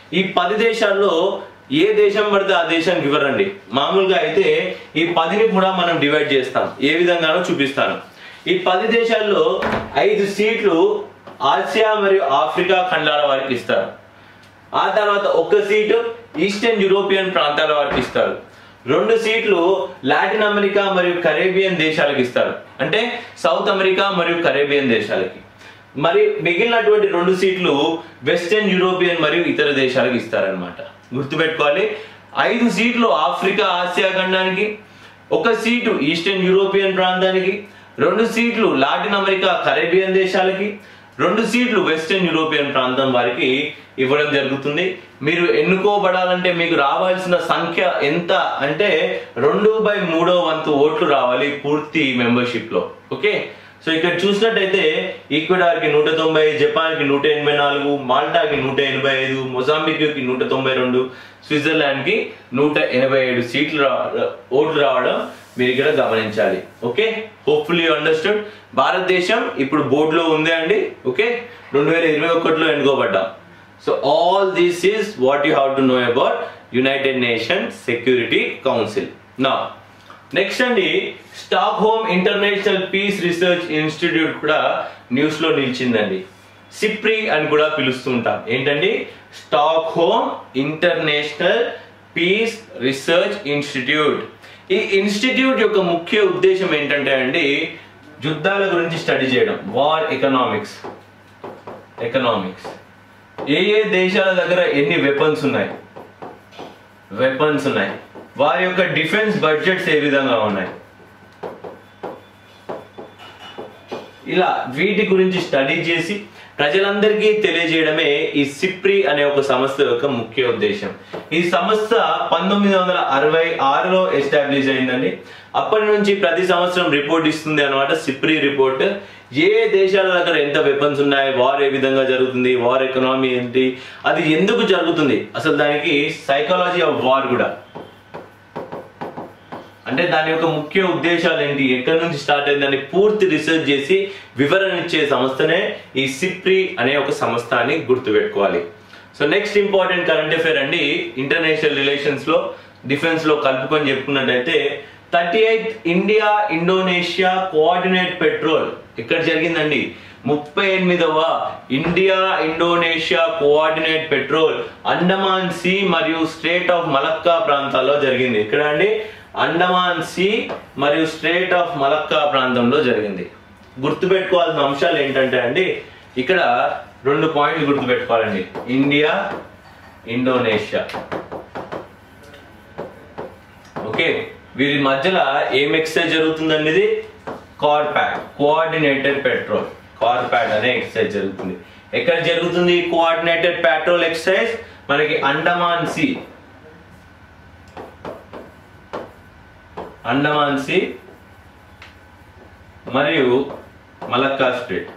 A: ఈ పది దేశాల్లో ఏ దేశం పడితే ఆ దేశానికి ఇవ్వరండి మామూలుగా అయితే ఈ పదిని కూడా మనం డివైడ్ చేస్తాం ఏ విధంగానో చూపిస్తాను ఈ పది దేశాల్లో ఐదు సీట్లు ఆసియా మరియు ఆఫ్రికా ఖండాల వారికి ఇస్తారు ఆ తర్వాత ఒక సీటు ఈస్టర్న్ యూరోపియన్ ప్రాంతాల వారికి ఇస్తారు రెండు సీట్లు లాటిన్ అమెరికా మరియు కరేబియన్ దేశాలకు ఇస్తారు అంటే సౌత్ అమెరికా మరియు కరేబియన్ దేశాలకి మరి మిగిలినటువంటి రెండు సీట్లు వెస్టర్న్ యూరోపియన్ మరియు ఇతర దేశాలకు ఇస్తారనమాట గుర్తుపెట్టుకోవాలి ఐదు సీట్లు ఆఫ్రికా ఆసియా ఖండానికి ఒక సీటు ఈస్టర్న్ యూరోపియన్ ప్రాంతానికి రెండు సీట్లు లాటిన్ అమెరికా కరేబియన్ దేశాలకి రెండు సీట్లు వెస్టర్న్ యూరోపియన్ ప్రాంతం వారికి ఇవ్వడం జరుగుతుంది మీరు ఎన్నుకోబడాలంటే మీకు రావాల్సిన సంఖ్య ఎంత అంటే రెండు బై మూడో వంతు ఓట్లు రావాలి పూర్తి మెంబర్షిప్ లో ఓకే సో ఇక్కడ చూసినట్టయితే ఈక్వెడార్ కి నూట తొంభై జపాన్ కి నూట ఎనభై నాలుగు మాల్టాకి నూట ఎనభై ఐదు మొజాంబిక్ కి నూట తొంభై రెండు స్విట్జర్లాండ్ కి నూట ఎనభై ఏడు సీట్లు రా- ఓట్లు రావడం మీరు ఇక్కడ గమనించాలి ఓకే హోప్ఫుల్లీ అండర్స్టూడ్ భారతదేశం ఇప్పుడు బోర్డులో ఉంది అండి ఓకే రెండు వేల ఇరవై ఒకటిలో ఎన్నుకోబడ్డాం so all this is what you have to know about United Nation Security Council నా నెక్స్ట్ అండి Stockholm International Peace Research Institute కూడా న్యూస్ లో నిలిచిందండి సిప్రి అని కూడా పిలుస్తూ ఉంటాం ఏంటండి Stockholm International Peace Research Institute ఈ ఇన్స్టిట్యూట్ యొక్క ముఖ్య ఉద్దేశం ఏంటంటే అండి యుద్ధాల గురించి స్టడీ చేయడం వార్ ఎకనామిక్స్ ఎకనామిక్స్ ఏ ఏ దేశాల దగ్గర ఎన్ని వెపన్స్ ఉన్నాయి వెపన్స్ ఉన్నాయి వారి యొక్క డిఫెన్స్ బడ్జెట్స్ ఏ విధంగా ఉన్నాయి ఇలా వీటి గురించి స్టడీ చేసి ప్రజలందరికీ తెలియజేయడమే ఈ సిప్రి అనే ఒక సంస్థ యొక్క ముఖ్య ఉద్దేశం ఈ సంస్థ పంతొమ్మిది వందల అరవై ఆరులో ఎస్టాబ్లిష్ అయిందండి అప్పటి నుంచి ప్రతి సంవత్సరం రిపోర్ట్ ఇస్తుంది అనమాట సిప్రి రిపోర్ట్ ఏ దేశాల దగ్గర ఎంత వెపన్స్ ఉన్నాయి వార్ ఏ విధంగా జరుగుతుంది వార్ ఎకనామీ ఏంటి అది ఎందుకు జరుగుతుంది అసలు దానికి సైకాలజీ ఆఫ్ వార్ కూడా అంటే దాని యొక్క ముఖ్య ఉద్దేశాలు ఏంటి ఎక్కడి నుంచి స్టార్ట్ అయిందని పూర్తి రీసెర్చ్ చేసి వివరణ ఇచ్చే సంస్థనే ఈ సిప్రి అనే ఒక సంస్థ అని గుర్తుపెట్టుకోవాలి so next important current affair అండి ఇంటర్నేషనల్ రిలేషన్స్ లో డిఫెన్స్ లో కలుపుకొని చెప్పుకున్నట్టయితే thirty eighth India Indonesia coordinate patrol ఇక్కడ జరిగిందండి ముప్పై ఎనిమిదవ India Indonesia coordinate patrol Andaman sea మరియు స్టేట్ ఆఫ్ మలక్కా ప్రాంతాల్లో జరిగింది ఇక్కడ అండి అండమాన్ సి మరియు స్ట్రేట్ ఆఫ్ మలక్కా ప్రాంతంలో జరిగింది గుర్తుపెట్టుకోవాల్సిన అంశాలు ఏంటంటే అండి ఇక్కడ రెండు పాయింట్లు గుర్తుపెట్టుకోవాలండి ఇండియా ఇండోనేషియా ఓకే వీరి మధ్యలో ఏం ఎక్సర్సైజ్ జరుగుతుందండి ఇది కార్పాట్ కోఆర్డినేటెడ్ పెట్రోల్ కార్పాట్ అనే ఎక్సర్సైజ్ జరుగుతుంది ఎక్కడ జరుగుతుంది కోఆర్డినేటెడ్ పెట్రోల్ ఎక్సర్సైజ్ మనకి అండమాన్ సి అండమాన్ సి మరియు మలక్కా స్ట్రేట్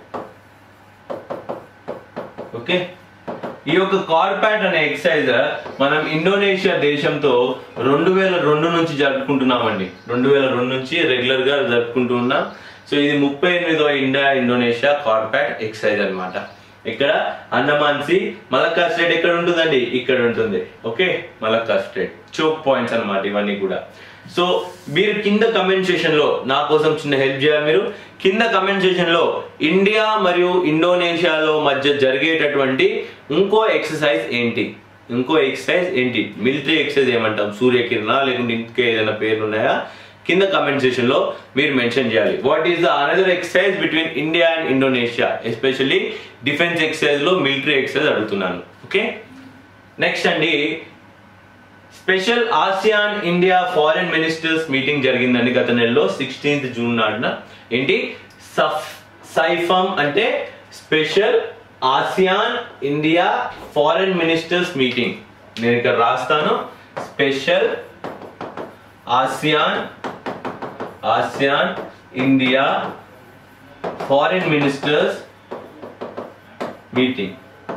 A: ఓకే ఈ యొక్క కార్పాట్ అనే ఎక్సర్సైజ్ మనం ఇండోనేషియా దేశంతో రెండు వేల రెండు నుంచి జరుపుకుంటున్నామండి రెండు వేల రెండు నుంచి రెగ్యులర్ గా జరుపుకుంటూ ఉన్నాం సో ఇది ముప్పై ఎనిమిదో ఇండియా ఇండోనేషియా కార్పాట్ ఎక్సర్సైజ్ అన్నమాట ఇక్కడ అండమాన్ సి మలక్కా స్టేట్ ఎక్కడ ఉంటుందండి ఇక్కడ ఉంటుంది okay Malacca strait choke points అన్నమాట ఇవన్నీ కూడా సో మీరు కింద కమెంట్ సెషన్ లో నా కోసం చిన్న హెల్ప్ చేయాలి మీరు కింద కమెంట్ సెషన్ లో ఇండియా మరియు ఇండోనేషియాలో మధ్య జరిగేటటువంటి ఇంకో ఎక్సర్సైజ్ ఏంటి ఇంకో ఎక్సర్సైజ్ ఏంటి మిలిటరీ ఎక్సర్సైజ్ ఏమంటాం సూర్యకిరణ లేకుంటే ఇంకే ఏదైనా పేర్లు ఉన్నాయా కింద కమెంట్ సెషన్ లో మీరు మెన్షన్ చేయాలి what is the another exercise between India and Indonesia especially defence exercise లో మిలిటరీ ఎక్సర్సైజ్ అడుగుతున్నాను ఓకే నెక్స్ట్ అండి special ASEAN India foreign ministers meeting జరిగిందండి గత నెలలో సిక్స్టీన్త్ జూన్ నాడున ఏంటి సఫ్ సైఫమ్ అంటే special ASEAN India foreign ministers meeting నేను ఇక్కడ రాస్తాను special ASEAN ASEAN India foreign ministers meeting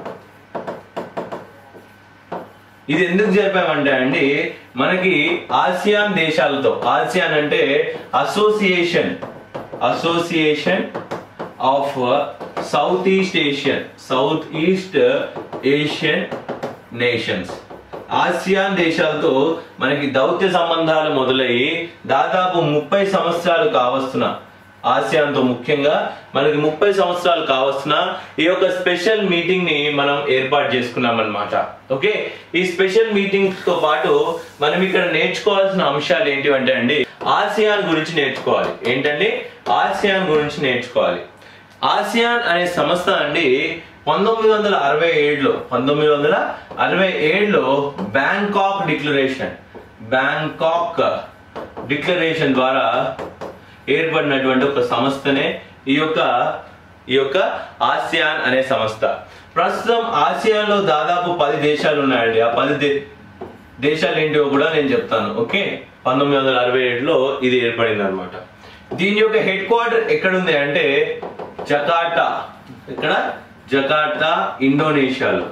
A: ఇది ఎందుకు చెప్పామంటే అండి మనకి ఆసియాన్ దేశాలతో ఆసియాన్ అంటే association association of South East Asian South East Asian Nations ASEAN దేశాలతో మనకి దౌత్య సంబంధాలు మొదలయ్యి దాదాపు ముప్పై సంవత్సరాలు కావస్తున్న ఆసియాన్తో ముఖ్యంగా మనకి ముప్పై సంవత్సరాలు కావస్తున్న ఈ యొక్క స్పెషల్ మీటింగ్ ని మనం ఏర్పాటు చేసుకున్నాం అనమాట ఓకే ఈ స్పెషల్ మీటింగ్ తో పాటు మనం ఇక్కడ నేర్చుకోవాల్సిన అంశాలు ఏంటివంటే అండి ఆసియాన్ గురించి నేర్చుకోవాలి ఏంటండి ఆసియాన్ గురించి నేర్చుకోవాలి ఆసియాన్ అనే సంస్థ అండి పంతొమ్మిది వందల అరవై ఏడులో పంతొమ్మిది వందల అరవై ఏడులో బ్యాంకాక్ డిక్లరేషన్ బ్యాంకాక్ డిక్లరేషన్ ద్వారా ఏర్పడినటువంటి ఒక సంస్థనే ఈ యొక్క ఈ యొక్క ఆసియాన్ అనే సంస్థ ప్రస్తుతం ఆసియాన్ లో దాదాపు పది దేశాలు ఉన్నాయండి ఆ పది దే- దేశాలు ఏంటివో కూడా నేను చెప్తాను ఓకే పంతొమ్మిది వందల అరవై ఏడులో ఇది ఏర్పడింది అనమాట దీని యొక్క హెడ్ క్వార్టర్ ఎక్కడ ఉంది అంటే జకార్టా ఇక్కడ జకార్టా ఇండోనేషియాలో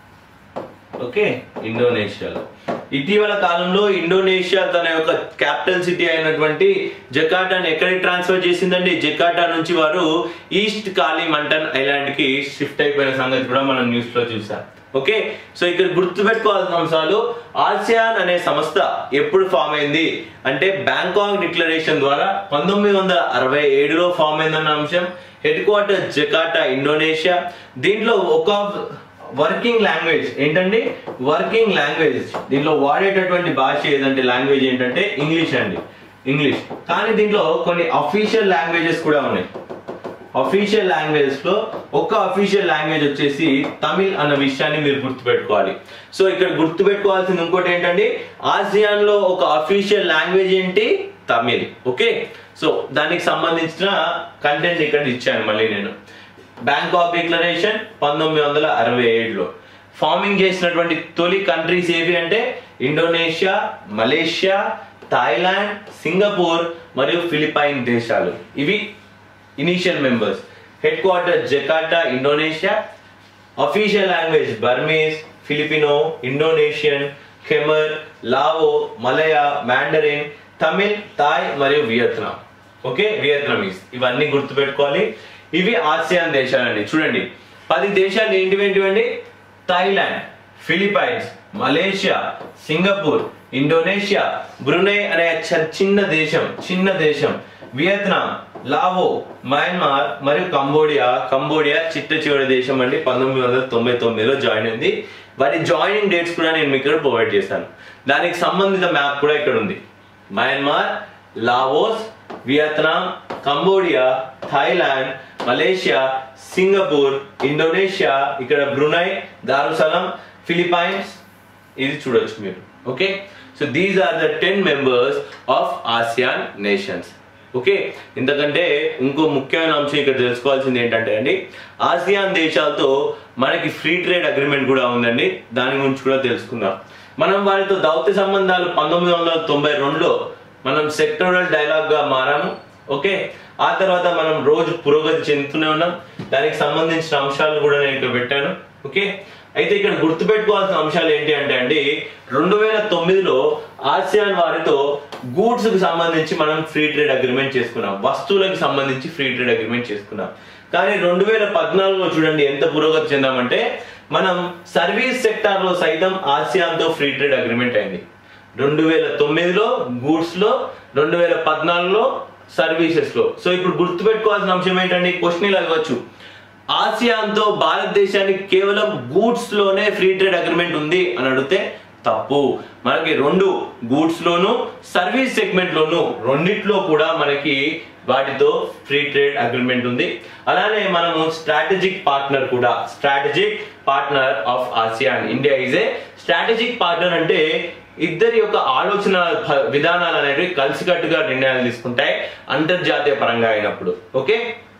A: ఓకే ఇండోనేషియాలో ఇటీవల కాలంలో ఇండోనేషియా తన యొక్క క్యాపిటల్ సిటీ అయినటువంటి జకార్టాను ఎక్కడికి ట్రాన్స్ఫర్ చేసిందండి జకార్టా నుంచి వారు ఈస్ట్ కాలిమంటన్ ఐలాండ్ కి షిఫ్ట్ అయిపోయిన సంగతి కూడా మనం న్యూస్ లో చూసాం ఓకే సో ఇక్కడ గుర్తుపెట్టుకోవాల్సిన అంశాలు ఆసియాన్ అనే సంస్థ ఎప్పుడు ఫామ్ అయింది అంటే బ్యాంకాక్ డిక్లరేషన్ ద్వారా పంతొమ్మిది వందల అరవై ఏడులో ఫామ్ అయిందన్న అంశం హెడ్ క్వార్టర్ జకార్టా ఇండోనేషియా దీంట్లో ఒక వర్కింగ్ లాంగ్వేజ్ ఏంటండి వర్కింగ్ లాంగ్వేజ్ దీంట్లో వాడేటటువంటి భాష ఏదంటే లాంగ్వేజ్ ఏంటంటే ఇంగ్లీష్ అండి ఇంగ్లీష్ కానీ దీంట్లో కొన్ని అఫీషియల్ లాంగ్వేజెస్ కూడా ఉన్నాయి అఫీషియల్ లాంగ్వేజ్ లో ఒక అఫీషియల్ లాంగ్వేజ్ వచ్చేసి తమిళ్ అన్న విషయాన్ని మీరు గుర్తుపెట్టుకోవాలి సో ఇక్కడ గుర్తుపెట్టుకోవాల్సింది ఇంకోటి ఏంటంటే ఆసియాన్ లో ఒక అఫీషియల్ లాంగ్వేజ్ ఏంటి తమిళ్ ఓకే సో దానికి సంబంధించిన కంటెంట్ ఇక్కడ ఇచ్చాను మళ్ళీ నేను బ్యాంకాక్ డిక్లరేషన్ పంతొమ్మిది వందల అరవై ఏడులో ఫార్మింగ్ చేసినటువంటి తొలి కంట్రీస్ ఏవి అంటే ఇండోనేషియా మలేషియా థాయిలాండ్ సింగపూర్ మరియు ఫిలిపైన్ దేశాలు ఇవి initial members headquarter Jakarta Indonesia official language Burmese Filipino Indonesian Khmer Lao Malay Mandarin Tamil Thai మరియు వియత్నాం ఓకే వియత్నమీస్ ఇవన్నీ గుర్తుపెట్టుకోవాలి ఇవి ఆసియాన్ దేశాలండి చూడండి పది దేశాలు ఏంటివేంటివండి Thailand Philippines Malaysia Singapore Indonesia Brunei అనే చ- చిన్న దేశం చిన్న దేశం వియత్నాం లావో మయన్మార్ మరియు కంబోడియా కంబోడియా చిట్ట చివరి దేశం అండి పంతొమ్మిది వందల తొంభై తొమ్మిదిలో జాయిన్ అయింది వాటి జాయినింగ్ డేట్స్ కూడా నేను మీకు ఇక్కడ ప్రొవైడ్ చేశాను దానికి సంబంధిత మ్యాప్ కూడా ఇక్కడ ఉంది Myanmar Laos Vietnam Cambodia Thailand Malaysia Singapore Indonesia ఇక్కడ బ్రునై దారుసలం ఫిలిపైన్స్ ఇది చూడొచ్చు మీరు okay so these are the ten members of ASEAN nations okay ఇంతకంటే ఇంకో ముఖ్యమైన అంశం ఇక్కడ తెలుసుకోవాల్సింది ఏంటంటే అండి ఆసియాన్ దేశాలతో మనకి ఫ్రీ ట్రేడ్ అగ్రిమెంట్ కూడా ఉందండి దాని గురించి కూడా తెలుసుకుందాం మనం వారితో దౌత్య సంబంధాలు పంతొమ్మిది వందల తొంభై రెండులో మనం సెక్టోరల్ డైలాగ్ గా మారాము ఓకే ఆ తర్వాత మనం రోజు పురోగతి చెందుతూనే ఉన్నాం దానికి సంబంధించిన అంశాలు కూడా నేను ఇక్కడ పెట్టాను ఓకే అయితే ఇక్కడ గుర్తుపెట్టుకోవాల్సిన అంశాలు ఏంటి అంటే అండి రెండు వేల తొమ్మిదిలో ఆసియాన్ వారితో గూడ్స్ కి సంబంధించి మనం ఫ్రీ ట్రేడ్ అగ్రిమెంట్ చేసుకున్నాం వస్తువులకు సంబంధించి ఫ్రీ ట్రేడ్ అగ్రిమెంట్ చేసుకున్నాం కానీ రెండు వేల పద్నాలుగులో చూడండి ఎంత పురోగతి చెందామంటే మనం సర్వీస్ సెక్టార్ లో సైతం ఆసియాన్ తో ఫ్రీ ట్రేడ్ అగ్రిమెంట్ అయింది రెండు వేల తొమ్మిదిలో గూడ్స్ లో రెండు వేల పద్నాలుగులో సర్వీసెస్ లో సో ఇప్పుడు గుర్తుపెట్టుకోవాల్సిన అంశం ఏంటండి క్వశ్చన్ ఇలా ఇవ్వచ్చు ఆసియాన్తో భారతదేశానికి కేవలం గూడ్స్ లోనే ఫ్రీ ట్రేడ్ అగ్రిమెంట్ ఉంది అని అడిగితే తప్పు మనకి రెండు గూడ్స్ లోను సర్వీస్ సెగ్మెంట్ లోను రెండిట్లో కూడా మనకి వాటితో ఫ్రీ ట్రేడ్ అగ్రిమెంట్ ఉంది అలానే మనము స్ట్రాటజిక్ పార్ట్నర్ కూడా strategic partner of ASEAN India is a strategic partner అంటే ఇద్దరి యొక్క ఆలోచన భ- విధానాలు అనేవి కలిసికట్టుగా నిర్ణయాలు తీసుకుంటాయి అంతర్జాతీయ పరంగా అయినప్పుడు ఓకే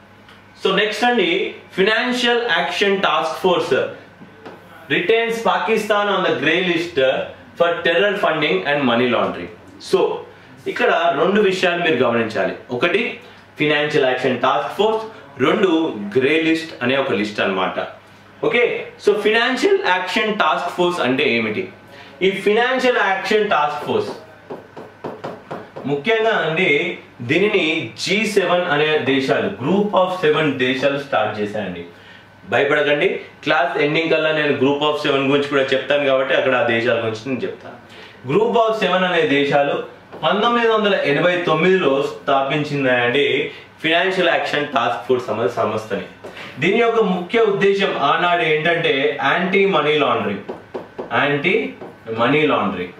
A: సో నెక్స్ట్ అండి financial action task force retains Pakistan on the grey list for terror funding and money laundering so ఇక్కడ రెండు విషయాలు మీరు గమనించాలి ఒకటి ఫినాన్షియల్ యాక్షన్ టాస్క్ ఫోర్స్ రెండు గ్రే లిస్ట్ అనే ఒక లిస్ట్ అన్నమాట okay so financial action task force అంటే ఏమిటి ఈ ఫినాన్షియల్ యాక్షన్ టాస్క్ ఫోర్స్ ముఖ్యంగా అండి దీనిని జీ సెవెన్ అనే దేశాలు గ్రూప్ ఆఫ్ సెవెన్ దేశాలు స్టార్ట్ చేశాయండి భయపడకండి క్లాస్ ఎండింగ్ కల్లా నేను గ్రూప్ ఆఫ్ సెవెన్ గురించి కూడా చెప్తాను కాబట్టి అక్కడ ఆ దేశాల గురించి నేను చెప్తాను గ్రూప్ ఆఫ్ సెవెన్ అనే దేశాలు పంతొమ్మిది వందల ఎనభై తొమ్మిదిలో స్థాపించిందండి ఫినాన్షియల్ యాక్షన్ టాస్క్ ఫోర్స్ అనే సంస్థని దీని యొక్క ముఖ్య ఉద్దేశం ఆనాడు ఏంటంటే anti money laundering anti money laundering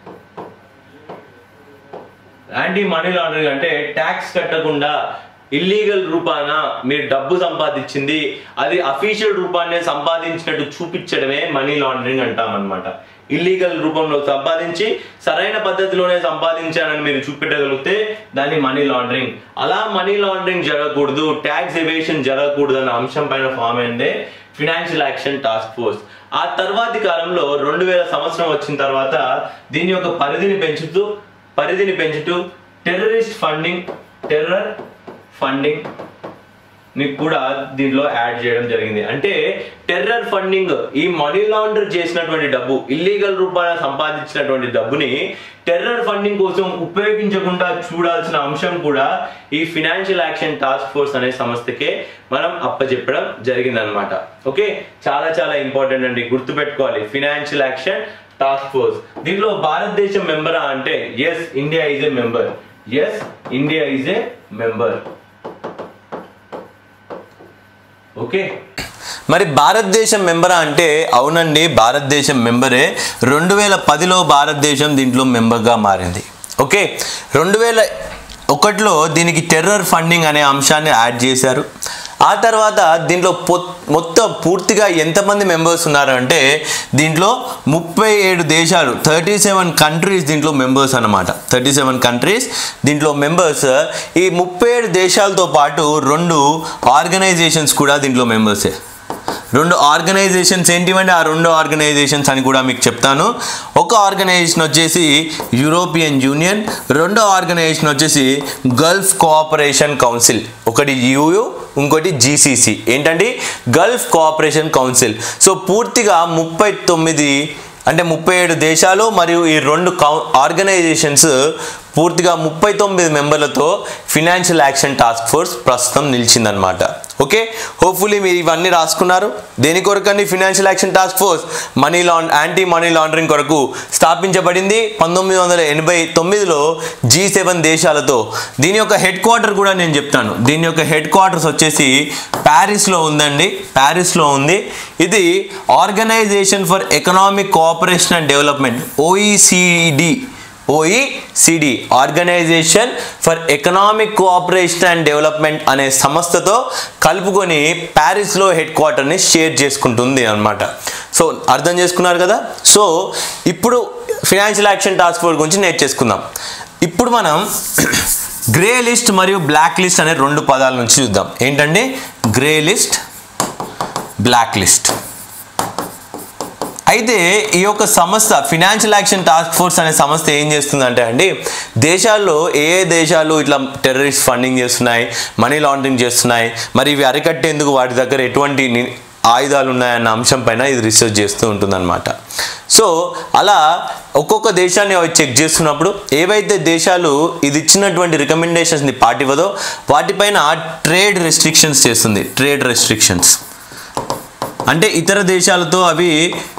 A: anti money laundering అంటే ట్యాక్స్ కట్టకుండా ఇల్లీగల్ రూపాన మీరు డబ్బు సంపాదించింది అది అఫీషియల్ రూపాన్ని సంపాదించినట్టు చూపించడమే మనీ లాండరింగ్ అంటాం అనమాట ఇల్లీగల్ రూపంలో సంపాదించి సరైన పద్ధతిలోనే సంపాదించానని మీరు చూపెట్టగలిగితే దాన్ని మనీ లాండరింగ్ అలా మనీ లాండరింగ్ జరగకూడదు ట్యాక్స్ ఎవేషన్ జరగకూడదు అన్న అంశం పైన ఫామ్ అయిందే ఫినాన్షియల్ యాక్షన్ టాస్క్ ఫోర్స్ ఆ తర్వాతి కాలంలో రెండు వేల సంవత్సరం వచ్చిన తర్వాత దీని యొక్క పరిధిని పెంచుతూ పరిధిని పెంచుతూ టెర్రరిస్ట్ ఫండింగ్ టెర్రర్ ఫండింగ్ ని కూడా దీంట్లో యాడ్ చేయడం జరిగింది అంటే టెర్రర్ ఫండింగ్ ఈ మనీ లాండర్ చేసినటువంటి డబ్బు ఇల్లీగల్ రూపాన సంపాదించినటువంటి డబ్బుని టెర్రర్ ఫండింగ్ కోసం ఉపయోగించకుండా చూడాల్సిన అంశం కూడా ఈ ఫినాన్షియల్ యాక్షన్ టాస్క్ ఫోర్స్ అనే సంస్థకే మనం అప్పచెప్పడం జరిగింది అనమాట ఓకే చాలా చాలా ఇంపార్టెంట్ అండి గుర్తుపెట్టుకోవాలి ఫినాన్షియల్ యాక్షన్ టాస్క్ ఫోర్స్ దీంట్లో భారతదేశం మెంబరా అంటే yes India is a member yes India is a member okay
B: మరి భారతదేశం మెంబరా అంటే అవునండి భారతదేశం మెంబరే రెండు వేల పదిలో భారతదేశం దీంట్లో మెంబర్గా మారింది ఓకే రెండు వేల ఒకటిలో దీనికి టెర్రర్ ఫండింగ్ అనే అంశాన్ని యాడ్ చేశారు ఆ తర్వాత దీంట్లో పొ- మొత్తం పూర్తిగా ఎంతమంది మెంబర్స్ ఉన్నారు అంటే దీంట్లో ముప్పై ఏడు దేశాలు థర్టీ సెవెన్ కంట్రీస్ దీంట్లో మెంబర్స్ అన్నమాట థర్టీ సెవెన్ కంట్రీస్ దీంట్లో మెంబర్స్ ఈ ముప్పై ఏడు దేశాలతో పాటు రెండు ఆర్గనైజేషన్స్ కూడా దీంట్లో మెంబర్సే రెండు ఆర్గనైజేషన్స్ ఏంటివంటే ఆ రెండు ఆర్గనైజేషన్స్ అని కూడా మీకు చెప్తాను ఒక ఆర్గనైజేషన్ వచ్చేసి యూరోపియన్ యూనియన్ రెండో ఆర్గనైజేషన్ వచ్చేసి గల్ఫ్ కోఆపరేషన్ కౌన్సిల్ ఒకటి యూయు ఇంకోటి జీసీసీ ఏంటండి గల్ఫ్ కోఆపరేషన్ కౌన్సిల్ సో పూర్తిగా ముప్పై తొమ్మిది అంటే ముప్పై ఏడు దేశాలు మరియు ఈ రెండు కౌ ఆర్గనైజేషన్స్ పూర్తిగా ముప్పై తొమ్మిది మెంబర్లతో ఫినాన్షియల్ యాక్షన్ టాస్క్ ఫోర్స్ ప్రస్తుతం నిలిచిందనమాట ఓకే హోప్ఫుల్లీ మీరు ఇవన్నీ రాసుకున్నారు దేని కొరకండి financial action task force money land anti money laundering కొరకు స్థాపించబడింది పంతొమ్మిది వందల ఎనభై తొమ్మిదిలో జీ సెవెన్ దేశాలతో దీని యొక్క హెడ్ క్వార్టర్ కూడా నేను చెప్తాను దీని యొక్క హెడ్ క్వార్టర్స్ వచ్చేసి ప్యారిస్లో ఉందండి ప్యారిస్లో ఉంది ఇది organisation for economic cooperation and development OECD OECD organisation for economic cooperation and development అనే సంస్థతో కలుపుకొని ప్యారిస్లో హెడ్ క్వార్టర్ని షేర్ చేసుకుంటుంది అనమాట సో అర్థం చేసుకున్నారు కదా సో ఇప్పుడు ఫినాన్షియల్ యాక్షన్ టాస్క్ ఫోర్స్ గురించి నేర్చేసుకుందాం ఇప్పుడు మనం గ్రే లిస్ట్ మరియు బ్లాక్ లిస్ట్ అనే రెండు పదాల నుంచి చూద్దాం ఏంటండి గ్రే లిస్ట్ బ్లాక్ లిస్ట్ అయితే ఈ యొక్క సంస్థ ఫినాన్షియల్ యాక్షన్ టాస్క్ ఫోర్స్ అనే సంస్థ ఏం చేస్తుందంటే అండి దేశాల్లో ఏ ఏ దేశాలు ఇట్లా టెర్రరిస్ట్ ఫండింగ్ చేస్తున్నాయి మనీ లాండరింగ్ చేస్తున్నాయి మరి ఇవి అరికట్టేందుకు వాటి దగ్గర ఎటువంటి ని- ఆయుధాలు ఉన్నాయన్న అంశం పైన ఇది రీసెర్చ్ చేస్తూ ఉంటుందన్నమాట సో అలా ఒక్కొక్క దేశాన్ని అవి చెక్ చేస్తున్నప్పుడు ఏవైతే దేశాలు ఇది ఇచ్చినటువంటి రికమెండేషన్స్ని పాటివ్వదో వాటిపైన ట్రేడ్ రెస్ట్రిక్షన్స్ చేస్తుంది ట్రేడ్ రెస్ట్రిక్షన్స్ అంటే ఇతర దేశాలతో అవి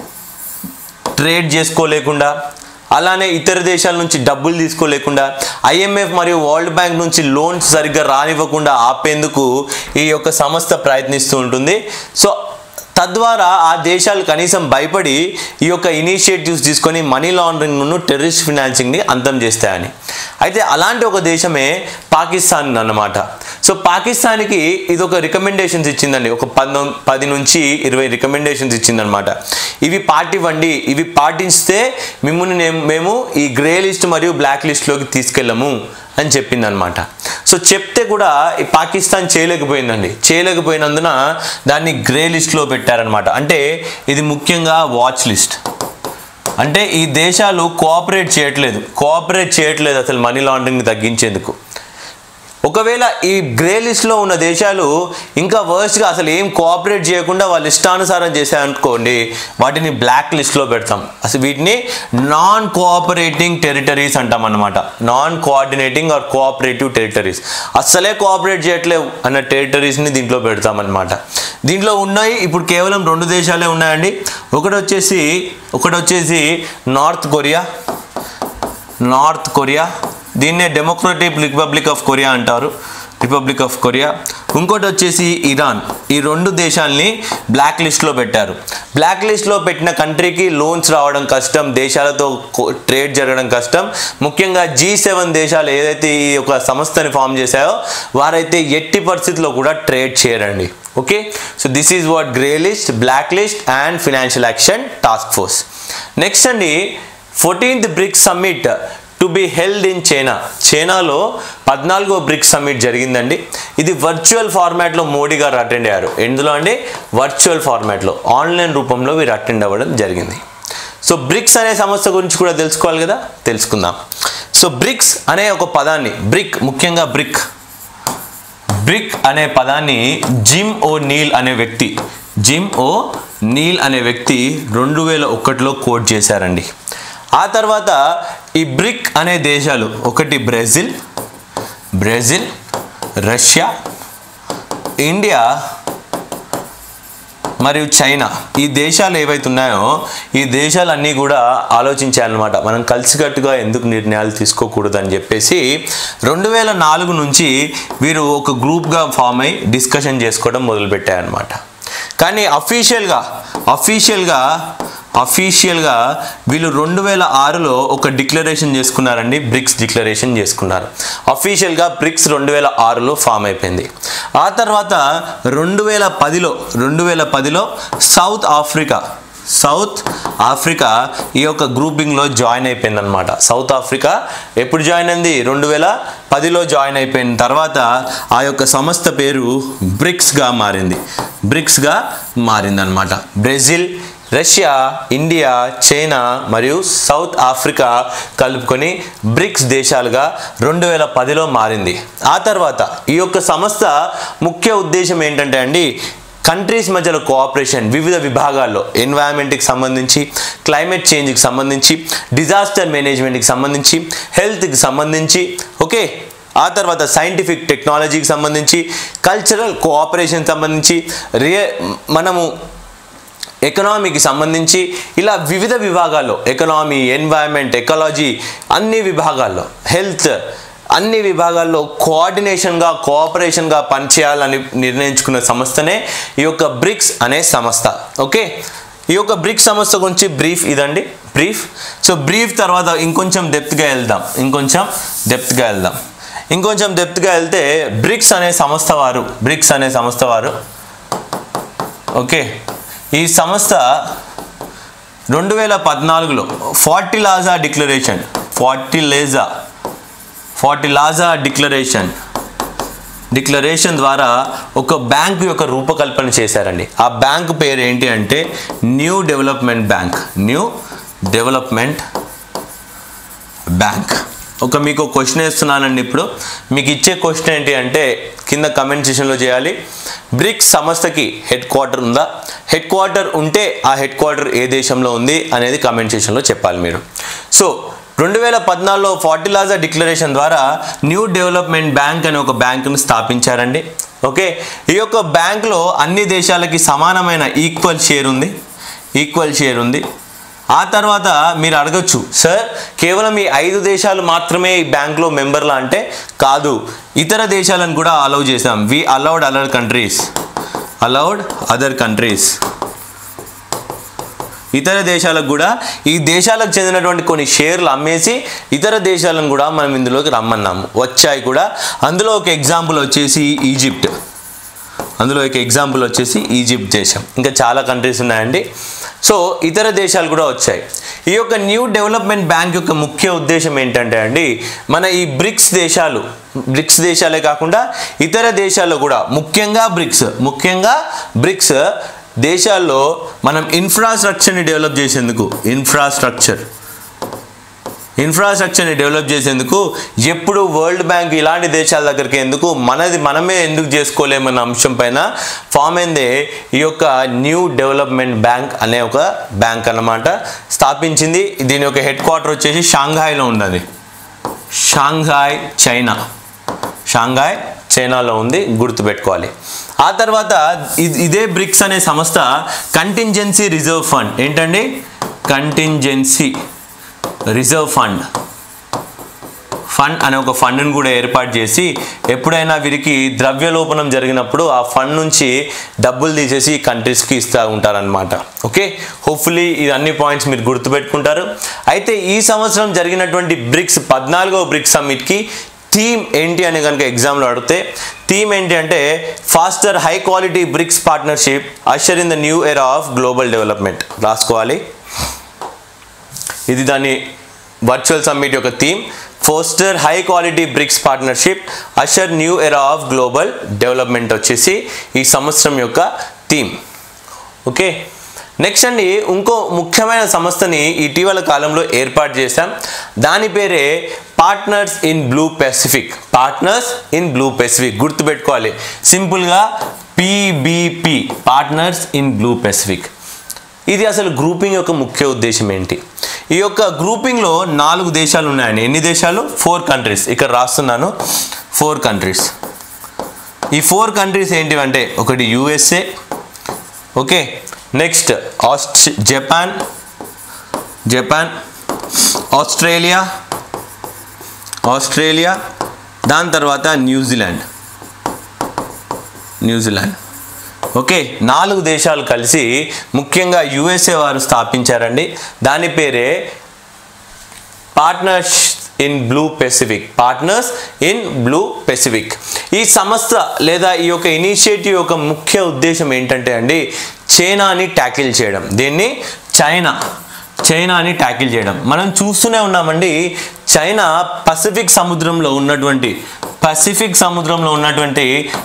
B: ట్రేడ్ చేసుకోలేకుండా అలానే ఇతర దేశాల నుంచి డబ్బులు తీసుకోలేకుండా ఐఎంఎఫ్ మరియు వరల్డ్ బ్యాంక్ నుంచి లోన్స్ సరిగ్గా రానివ్వకుండా ఆపేందుకు ఈ యొక్క సంస్థ ప్రయత్నిస్తూ ఉంటుంది సో తద్వారా ఆ దేశాలు కనీసం భయపడి ఈ యొక్క ఇనిషియేటివ్స్ తీసుకొని మనీ లాండరింగ్ను టెర్రరిస్ట్ ఫినాన్సింగ్ని అంతం చేస్తాయని అయితే అలాంటి ఒక దేశమే పాకిస్తాన్ అన్నమాట సో పాకిస్తాన్కి ఇది ఒక రికమెండేషన్స్ ఇచ్చిందండి ఒక పంతొమ్మిది పది నుంచి ఇరవై రికమెండేషన్స్ ఇచ్చిందనమాట ఇవి పాటివ్వండి ఇవి పాటిస్తే మిమ్మల్ని నేను- మేము ఈ గ్రే లిస్ట్ మరియు బ్లాక్ లిస్ట్లోకి తీసుకెళ్ళము అని చెప్పిందనమాట సో చెప్తే కూడా ఈ పాకిస్తాన్ చేయలేకపోయిందండి చేయలేకపోయినందున దాన్ని గ్రే లిస్ట్లో పెట్టారనమాట అంటే ఇది ముఖ్యంగా వాచ్ లిస్ట్ అంటే ఈ దేశాలు కోఆపరేట్ చేయట్లేదు కోఆపరేట్ చేయట్లేదు అసలు మనీ లాండరింగ్ తగ్గించేందుకు ఒకవేళ ఈ గ్రే లిస్ట్లో ఉన్న దేశాలు ఇంకా వర్స్ట్గా అసలు ఏం కోఆపరేట్ చేయకుండా వాళ్ళు ఇష్టానుసారం చేశారనుకోండి వాటిని బ్లాక్ లిస్ట్లో పెడతాం అసలు వీటిని నాన్ కోఆపరేటింగ్ టెరిటరీస్ అంటాం అనమాట non coordinating or cooperative territories అస్సలే కోఆపరేట్ చేయట్లేవు అన్న టెరిటరీస్ని దీంట్లో పెడతాం అనమాట దీంట్లో ఉన్నాయి ఇప్పుడు కేవలం రెండు దేశాలే ఉన్నాయండి ఒకటి వచ్చేసి ఒకటి వచ్చేసి నార్త్ కొరియా నార్త్ కొరియా దీన్నే డెమోక్రటిక్ రిపబ్లిక్ ఆఫ్ కొరియా అంటారు రిపబ్లిక్ ఆఫ్ కొరియా ఇంకోటి వచ్చేసి ఇరాన్ ఈ రెండు దేశాల్ని బ్లాక్ లిస్ట్లో పెట్టారు బ్లాక్ లిస్ట్లో పెట్టిన కంట్రీకి లోన్స్ రావడం కష్టం దేశాలతో ట్రేడ్ జరగడం కష్టం ముఖ్యంగా జీ సెవెన్ దేశాలు ఏదైతే ఈ యొక్క సంస్థని ఫామ్ చేశాయో వారైతే ఎట్టి పరిస్థితుల్లో కూడా ట్రేడ్ చేయరండి okay so this is what grey list black list and financial action task force next అండి fourteenth BRICS summit to be held in China చైనాలో పద్నాలుగో బ్రిక్స్ సమ్మిట్ జరిగిందండి ఇది వర్చువల్ ఫార్మాట్లో మోడీ గారు అటెండ్ అయ్యారు ఎందులో అండి వర్చువల్ ఫార్మాట్లో ఆన్లైన్ రూపంలో వీరు అటెండ్ అవ్వడం జరిగింది సో బ్రిక్స్ అనే సంస్థ గురించి కూడా తెలుసుకోవాలి కదా తెలుసుకుందాం సో బ్రిక్స్ అనే ఒక పదాన్ని బ్రిక్ ముఖ్యంగా బ్రిక్ బ్రిక్ అనే పదాన్ని జిమ్ ఓ నీల్ అనే వ్యక్తి జిమ్ ఓ నీల్ అనే వ్యక్తి రెండు వేల ఒకటిలో కోట్ చేశారండి ఆ తర్వాత ఈ బ్రిక్ అనే దేశాలు ఒకటి బ్రెజిల్ బ్రెజిల్ రష్యా ఇండియా మరియు చైనా ఈ దేశాలు ఏవైతే ఉన్నాయో ఈ దేశాలన్నీ కూడా ఆలోచించాలన్నమాట మనం కలిసికట్టుగా ఎందుకు నిర్ణయాలు తీసుకోకూడదు అని చెప్పేసి రెండు వేల నాలుగు నుంచి వీరు ఒక గ్రూప్గా ఫామ్ అయి డిస్కషన్ చేసుకోవడం మొదలుపెట్టారనమాట కానీ అఫీషియల్గా అఫీషియల్గా అఫీషియల్గా వీళ్ళు రెండు వేల ఆరులో ఒక డిక్లరేషన్ చేసుకున్నారండి బ్రిక్స్ డిక్లరేషన్ చేసుకున్నారు అఫీషియల్గా బ్రిక్స్ రెండు వేల ఆరులో ఫామ్ అయిపోయింది ఆ తర్వాత రెండు వేల పదిలో రెండు వేల పదిలో సౌత్ ఆఫ్రికా సౌత్ ఆఫ్రికా ఈ యొక్క గ్రూపింగ్లో జాయిన్ అయిపోయింది అనమాట సౌత్ ఆఫ్రికా ఎప్పుడు జాయిన్ అయింది రెండు వేల పదిలో జాయిన్ అయిపోయిన తర్వాత ఆ యొక్క సంస్థ పేరు బ్రిక్స్గా మారింది బ్రిక్స్గా మారిందనమాట బ్రెజిల్ రష్యా ఇండియా చైనా మరియు సౌత్ ఆఫ్రికా కలుపుకొని బ్రిక్స్ దేశాలుగా రెండు వేల పదిలో మారింది ఆ తర్వాత ఈ యొక్క సంస్థ ముఖ్య ఉద్దేశం ఏంటంటే అండి కంట్రీస్ మధ్యలో కోఆపరేషన్ వివిధ విభాగాల్లో ఎన్వైరన్మెంట్కి సంబంధించి క్లైమేట్ చేంజ్కి సంబంధించి డిజాస్టర్ మేనేజ్మెంట్కి సంబంధించి హెల్త్కి సంబంధించి ఓకే ఆ తర్వాత సైంటిఫిక్ టెక్నాలజీకి సంబంధించి కల్చరల్ కోఆపరేషన్ సంబంధించి రియే మనము ఎకనామీకి సంబంధించి ఇలా వివిధ విభాగాల్లో ఎకనామీ ఎన్వైరన్మెంట్ ఎకాలజీ అన్ని విభాగాల్లో హెల్త్ అన్ని విభాగాల్లో కోఆర్డినేషన్గా కోఆపరేషన్గా పనిచేయాలని నిర్ణయించుకున్న సంస్థనే ఈ యొక్క బ్రిక్స్ అనే సంస్థ ఓకే ఈ యొక్క బ్రిక్స్ సంస్థ గురించి బ్రీఫ్ ఇదండి బ్రీఫ్ సో బ్రీఫ్ తర్వాత ఇంకొంచెం డెప్త్గా వెళ్దాం ఇంకొంచెం డెప్త్గా వెళ్దాం ఇంకొంచెం డెప్త్గా వెళ్తే బ్రిక్స్ అనే సంస్థ వారు బ్రిక్స్ అనే సంస్థ వారు ఓకే ఈ సంస్థ రెండు వేల పద్నాలుగులో Fortaleza declaration Fortaleza Fortaleza declaration declaration ద్వారా ఒక బ్యాంకు యొక్క రూపకల్పన చేశారండి ఆ బ్యాంకు పేరు ఏంటి అంటే New Development Bank New Development Bank ఒక మీకు క్వశ్చన్ వేస్తున్నానండి ఇప్పుడు మీకు ఇచ్చే క్వశ్చన్ ఏంటి అంటే కింద కమెంట్ సెషన్లో చేయాలి బ్రిక్స్ సంస్థకి హెడ్ క్వార్టర్ ఉందా హెడ్ క్వార్టర్ ఉంటే ఆ హెడ్ క్వార్టర్ ఏ దేశంలో ఉంది అనేది కమెంట్ సెషన్లో చెప్పాలి మీరు సో రెండు వేల పద్నాలుగులో ఫార్టిలాజా డిక్లరేషన్ ద్వారా న్యూ డెవలప్మెంట్ బ్యాంక్ అనే ఒక బ్యాంకును స్థాపించారండి ఓకే ఈ యొక్క బ్యాంకులో అన్ని దేశాలకి సమానమైన ఈక్వల్ షేర్ ఉంది ఈక్వల్ షేర్ ఉంది ఆ తర్వాత మీరు అడగచ్చు సార్ కేవలం ఈ ఐదు దేశాలు మాత్రమే ఈ బ్యాంక్లో మెంబర్లా అంటే కాదు ఇతర దేశాలను కూడా అలౌ చేసాం we allowed other countries allowed other countries ఇతర దేశాలకు కూడా ఈ దేశాలకు చెందినటువంటి కొన్ని షేర్లు అమ్మేసి ఇతర దేశాలను కూడా మనం ఇందులోకి రమ్మన్నాము వచ్చాయి కూడా అందులో ఒక ఎగ్జాంపుల్ వచ్చేసి ఈజిప్ట్ అందులో ఒక ఎగ్జాంపుల్ వచ్చేసి ఈజిప్ట్ దేశం ఇంకా చాలా కంట్రీస్ ఉన్నాయండి సో ఇతర దేశాలు కూడా వచ్చాయి ఈ యొక్క న్యూ డెవలప్మెంట్ బ్యాంక్ యొక్క ముఖ్య ఉద్దేశం ఏంటంటే అండి మన ఈ బ్రిక్స్ దేశాలు బ్రిక్స్ దేశాలే కాకుండా ఇతర దేశాల్లో కూడా ముఖ్యంగా బ్రిక్స్ ముఖ్యంగా బ్రిక్స్ దేశాల్లో మనం ఇన్ఫ్రాస్ట్రక్చర్ని డెవలప్ చేసేందుకు ఇన్ఫ్రాస్ట్రక్చర్ ఇన్ఫ్రాస్ట్రక్చర్ని డెవలప్ చేసేందుకు ఎప్పుడు వరల్డ్ బ్యాంక్ ఇలాంటి దేశాల దగ్గరికి ఎందుకు మనది మనమే ఎందుకు చేసుకోలేమన్న అంశం పైన ఫామ్ అయిందే ఈ యొక్క న్యూ డెవలప్మెంట్ బ్యాంక్ అనే ఒక బ్యాంక్ అన్నమాట స్థాపించింది దీని యొక్క హెడ్ క్వార్టర్ వచ్చేసి షాంఘాయ్లో ఉన్నది షాంఘాయ్ చైనా షాంఘాయ్ చైనాలో ఉంది గుర్తుపెట్టుకోవాలి ఆ తర్వాత ఇ- ఇదే బ్రిక్స్ అనే సంస్థ కంటింజెన్సీ రిజర్వ్ ఫండ్ ఏంటండి కంటింజెన్సీ రిజర్వ్ ఫండ్ ఫండ్ అనే ఒక ఫండ్ని కూడా ఏర్పాటు చేసి ఎప్పుడైనా వీరికి ద్రవ్యలోపనం జరిగినప్పుడు ఆ ఫండ్ నుంచి డబ్బులు తీసేసి కంట్రీస్కి ఇస్తూ ఉంటారనమాట ఓకే హోప్ఫుల్లీ ఇది అన్ని పాయింట్స్ మీరు గుర్తుపెట్టుకుంటారు అయితే ఈ సంవత్సరం జరిగినటువంటి బ్రిక్స్ పద్నాలుగో బ్రిక్స్ సమ్మిట్కి థీమ్ ఏంటి అని కనుక ఎగ్జామ్లో అడిగితే థీమ్ ఏంటి అంటే foster high quality BRICS partnership usher in the new era of global development రాసుకోవాలి ఇది దాని వర్చువల్ సమ్మిట్ యొక్క theme foster high quality BRICS partnership usher new era of global development వచ్చేసి ఈ సంవత్సరం యొక్క థీమ్ ఓకే నెక్స్ట్ అండి ఇంకో ముఖ్యమైన సంస్థని ఇటీవల కాలంలో ఏర్పాటు చేశాం దాని పేరే Partners in Blue Pacific Partners in Blue Pacific గుర్తుపెట్టుకోవాలి సింపుల్గా PBP Partners in Blue Pacific ఇది అసలు గ్రూపింగ్ యొక్క ముఖ్య ఉద్దేశం ఏంటి ఈ యొక్క గ్రూపింగ్లో నాలుగు దేశాలు ఉన్నాయండి ఎన్ని దేశాలు ఫోర్ కంట్రీస్ ఇక్కడ రాస్తున్నాను ఫోర్ కంట్రీస్ ఈ ఫోర్ కంట్రీస్ ఏంటివంటే ఒకటి యుఎస్ఏ ఓకే నెక్స్ట్ ఆస్ట్ జపాన్ జపాన్ ఆస్ట్రేలియా ఆస్ట్రేలియా దాని తర్వాత న్యూజిలాండ్ న్యూజిలాండ్ ఓకే నాలుగు దేశాలు కలిసి ముఖ్యంగా యుఎస్ఏ వారు స్థాపించారండి దాని పేరే Partners in Blue Pacific Partners in Blue Pacific ఈ సంస్థ లేదా ఈ యొక్క ఇనిషియేటివ్ యొక్క ముఖ్య ఉద్దేశం ఏంటంటే అండి చైనాని ట్యాకిల్ చేయడం దీన్ని చైనా చైనాని ట్యాకిల్ చేయడం మనం చూస్తూనే ఉన్నామండి చైనా పసిఫిక్ సముద్రంలో ఉన్నటువంటి పసిఫిక్ సముద్రంలో ఉన్నటువంటి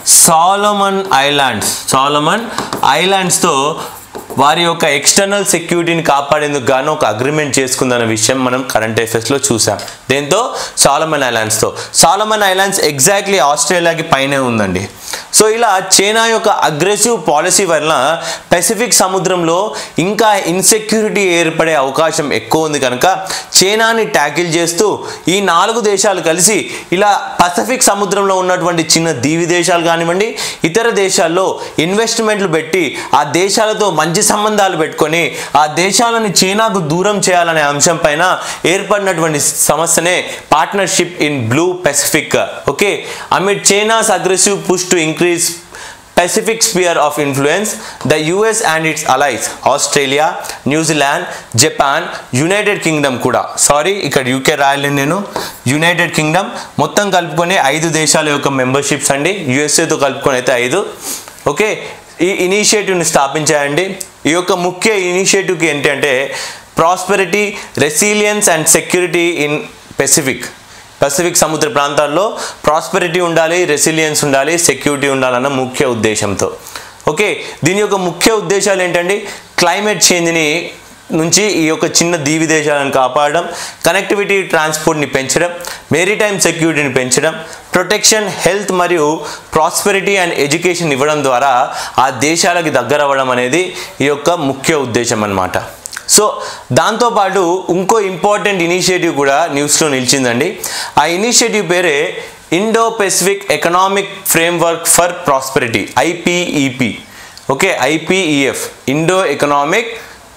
B: సాలమన్ ఐలాండ్స్ సాలమన్ ఐలాండ్స్తో వారి యొక్క ఎక్స్టర్నల్ సెక్యూరిటీని కాపాడేందుకు గాను ఒక అగ్రిమెంట్ చేసుకుందన్న విషయం మనం కరెంట్ అఫైర్స్లో చూసాం దేంతో సాలమన్ ఐలాండ్స్తో సాలమన్ ఐలాండ్స్ ఎగ్జాక్ట్లీ ఆస్ట్రేలియాకి పైనే ఉందండి సో ఇలా చైనా యొక్క అగ్రెసివ్ పాలసీ వలన పెసిఫిక్ సముద్రంలో ఇంకా ఇన్సెక్యూరిటీ ఏర్పడే అవకాశం ఎక్కువ ఉంది కనుక చైనాని ట్యాకిల్ చేస్తూ ఈ నాలుగు దేశాలు కలిసి ఇలా పసిఫిక్ సముద్రంలో ఉన్నటువంటి చిన్న దీవి దేశాలు కానివ్వండి ఇతర దేశాల్లో ఇన్వెస్ట్మెంట్లు పెట్టి ఆ దేశాలతో మంచి సంబంధాలు పెట్టుకొని ఆ దేశాలను చైనాకు దూరం చేయాలనే అంశం పైన ఏర్పడినటువంటి సమస్యనే partnership in Blue Pacific okay amid China's aggressive push to increase Pacific sphere of influence, the US and its allies, Australia, New Zealand, Japan, United Kingdom కూడా సారీ ఇక్కడ యూకే రాయలేను నేను యునైటెడ్ కింగ్డమ్ మొత్తం కలుపుకొని ఐదు దేశాల యొక్క మెంబర్షిప్స్ అండి యుఎస్ఏతో కలుపుకొని అయితే ఐదు ఓకే ఈ ఇనిషియేటివ్ని స్థాపించాయండి ఈ యొక్క ముఖ్య ఇనిషియేటివ్కి ఏంటంటే prosperity resilience and security in Pacific Pacific సముద్ర ప్రాంతాల్లో ప్రాస్పెరిటీ ఉండాలి రెసిలియన్స్ ఉండాలి సెక్యూరిటీ ఉండాలన్న ముఖ్య ఉద్దేశంతో ఓకే దీని యొక్క ముఖ్య ఉద్దేశాలు ఏంటండి క్లైమేట్ చేంజ్ని నుంచి ఈ యొక్క చిన్న దీవి దేశాలను కాపాడడం కనెక్టివిటీ ట్రాన్స్పోర్ట్ని పెంచడం మెరీటైమ్ సెక్యూరిటీని పెంచడం ప్రొటెక్షన్ హెల్త్ మరియు ప్రాస్పెరిటీ అండ్ ఎడ్యుకేషన్ ఇవ్వడం ద్వారా ఆ దేశాలకి దగ్గర అవ్వడం అనేది ఈ యొక్క ముఖ్య ఉద్దేశం అన్నమాట సో దాంతోపాటు ఇంకో ఇంపార్టెంట్ ఇనిషియేటివ్ కూడా న్యూస్లో నిలిచిందండి ఆ ఇనిషియేటివ్ పేరే Indo Pacific Economic Framework for Prosperity IPEP okay IPEF Indo Economic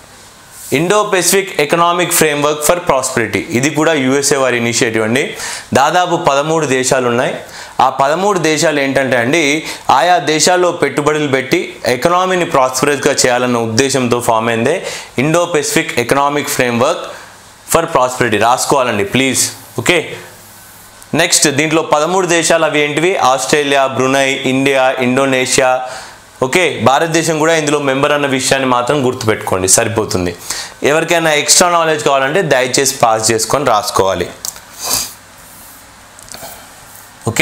B: Indo Pacific Economic Framework for Prosperity ఇది కూడా యూఎస్ఏ వారి ఇనిషియేటివ్ అండి దాదాపు పదమూడు దేశాలు ఉన్నాయి ఆ పదమూడు దేశాలు ఏంటంటే అండి ఆయా దేశాల్లో పెట్టుబడులు పెట్టి ఎకనామీని ప్రాస్పరస్గా చేయాలన్న ఉద్దేశంతో ఫామ్ అయిందే Indo Pacific Economic Framework for Prosperity రాసుకోవాలండి ప్లీజ్ ఓకే నెక్స్ట్ దీంట్లో పదమూడు దేశాలు అవి ఏంటివి Australia Brunei India Indonesia okay భారతదేశం కూడా ఇందులో మెంబర్ అన్న విషయాన్ని మాత్రం గుర్తుపెట్టుకోండి సరిపోతుంది ఎవరికైనా ఎక్స్ట్రా నాలెడ్జ్ కావాలంటే దయచేసి పాస్ చేసుకొని రాసుకోవాలి okay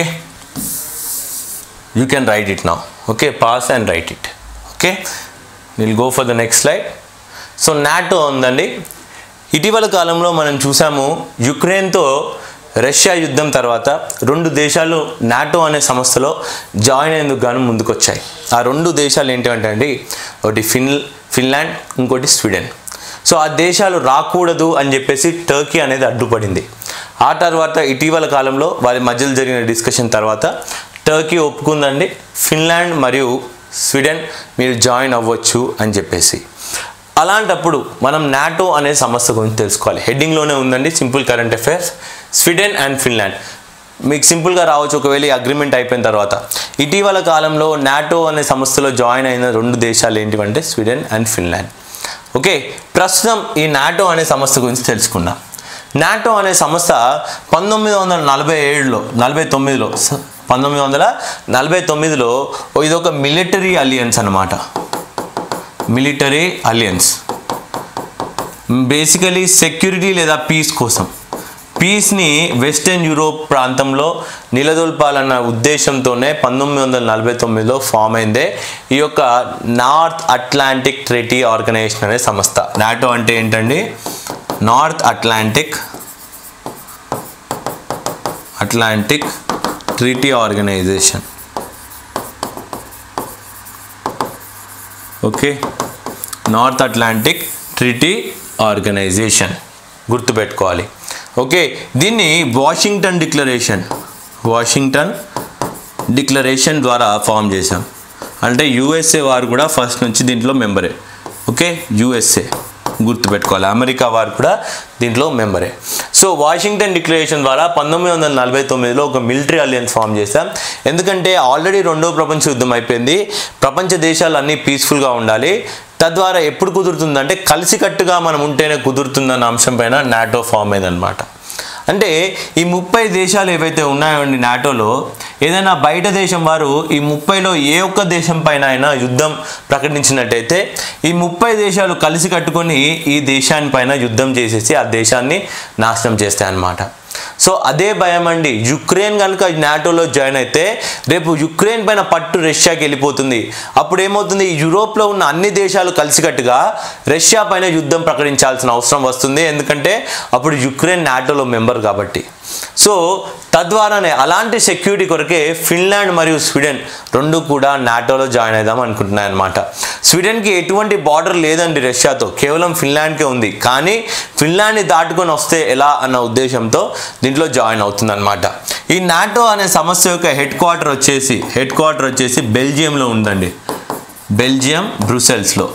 B: you can write it now okay pass and write it okay will go for the next slide so NATO ఉందండి ఇటీవల కాలంలో మనం చూసాము యుక్రెయిన్తో రష్యా యుద్ధం తర్వాత రెండు దేశాలు నాటో అనే సంస్థలో జాయిన్ అయ్యేందుకు గాను ముందుకొచ్చాయి ఆ రెండు దేశాలు ఏంటంటే అండి ఒకటి ఫిన్ ఫిన్లాండ్ ఇంకోటి స్వీడన్ సో ఆ దేశాలు రాకూడదు అని చెప్పేసి టర్కీ అనేది అడ్డుపడింది ఆ తర్వాత ఇటీవల కాలంలో వారి మధ్యలో జరిగిన డిస్కషన్ తర్వాత టర్కీ ఒప్పుకుందండి ఫిన్లాండ్ మరియు స్వీడన్ మీరు జాయిన్ అవ్వచ్చు అని చెప్పేసి అలాంటప్పుడు మనం నాటో అనే సమస్య గురించి తెలుసుకోవాలి హెడ్డింగ్లోనే ఉందండి simple current affairs Sweden and Finland మీకు సింపుల్గా రావచ్చు ఒకవేళ ఈ అగ్రిమెంట్ అయిపోయిన తర్వాత ఇటీవల కాలంలో నాటో అనే సంస్థలో జాయిన్ అయిన రెండు దేశాలు ఏంటివంటే స్వీడన్ అండ్ ఫిన్లాండ్ ఓకే ప్రస్తుతం ఈ నాటో అనే సంస్థ గురించి తెలుసుకుందాం నాటో అనే సంస్థ పంతొమ్మిది వందల నలభై ఏడులో నలభై తొమ్మిదిలో స- పంతొమ్మిది వందల నలభై తొమ్మిదిలో ఇది ఒక మిలిటరీ అలియన్స్ అన్నమాట మిలిటరీ అలియన్స్ బేసికలీ సెక్యూరిటీ లేదా పీస్ కోసం పీస్ని వెస్టర్న్ యూరోప్ ప్రాంతంలో నిలదొల్పాలన్న ఉద్దేశంతోనే పంతొమ్మిది వందల నలభై తొమ్మిదిలో ఫామ్ అయిందే ఈ యొక్క నార్త్ అట్లాంటిక్ ట్రెటీ ఆర్గనైజేషన్ అనే సంస్థ నాటో అంటే ఏంటండి North Atlantic Atlantic treaty organisation okay North Atlantic treaty organisation గుర్తుపెట్టుకోవాలి ఓకే దీన్ని వాషింగ్టన్ డిక్లరేషన్ వాషింగ్టన్ డిక్లరేషన్ ద్వారా ఫామ్ చేశాం అంటే యూఎస్ఏ వారు కూడా ఫస్ట్ నుంచి దీంట్లో మెంబరే ఓకే యూఎస్ఏ గుర్తుపెట్టుకోవాలి అమెరికా వారు కూడా దీంట్లో మెంబరే సో వాషింగ్టన్ డిక్లరేషన్ ద్వారా పంతొమ్మిది వందల నలభై తొమ్మిదిలో ఒక మిలిటరీ అలియన్స్ ఫామ్ చేశాం ఎందుకంటే ఆల్రెడీ రెండో ప్రపంచ యుద్ధం అయిపోయింది ప్రపంచ దేశాలు అన్నీ పీస్ఫుల్గా ఉండాలి తద్వారా ఎప్పుడు కుదురుతుందంటే కలిసికట్టుగా మనం ఉంటేనే కుదురుతుందన్న అంశం పైన నాటో ఫామ్ అయిందనమాట అంటే ఈ ముప్పై దేశాలు ఏవైతే ఉన్నాయండి నాటోలో ఏదైనా బయట దేశం వారు ఈ ముప్పైలో ఏ ఒక్క దేశం పైన అయినా యుద్ధం ప్రకటించినట్టయితే ఈ ముప్పై దేశాలు కలిసి కట్టుకొని ఈ దేశాన్ని పైన యుద్ధం చేసేసి ఆ దేశాన్ని నాశనం చేస్తాయి అన్నమాట సో అదే భయం అండి యుక్రెయిన్ కనుక నాటోలో జాయిన్ అయితే రేపు యుక్రెయిన్ పైన పట్టు రష్యాకి వెళ్ళిపోతుంది అప్పుడు ఏమవుతుంది ఈ యూరోప్లో ఉన్న అన్ని దేశాలు కలిసికట్టుగా రష్యా పైన యుద్ధం ప్రకటించాల్సిన అవసరం వస్తుంది ఎందుకంటే అప్పుడు యుక్రెయిన్ నాటోలో మెంబర్ కాబట్టి సో తద్వారానే అలాంటి సెక్యూరిటీ కొరకే ఫిన్లాండ్ మరియు స్వీడన్ రెండు కూడా నాటోలో జాయిన్ అవుదాం అనుకుంటున్నాయి అనమాట స్వీడన్కి ఎటువంటి బార్డర్ లేదండి రష్యాతో కేవలం ఫిన్లాండ్కే ఉంది కానీ ఫిన్లాండ్ని దాటుకొని వస్తే ఎలా అన్న ఉద్దేశంతో దీంట్లో జాయిన్ అవుతుందన్నమాట ఈ నాటో అనే సంస్థ యొక్క హెడ్ క్వార్టర్ వచ్చేసి హెడ్ క్వార్టర్ వచ్చేసి బెల్జియంలో ఉందండి బెల్జియం బ్రుసెల్స్లో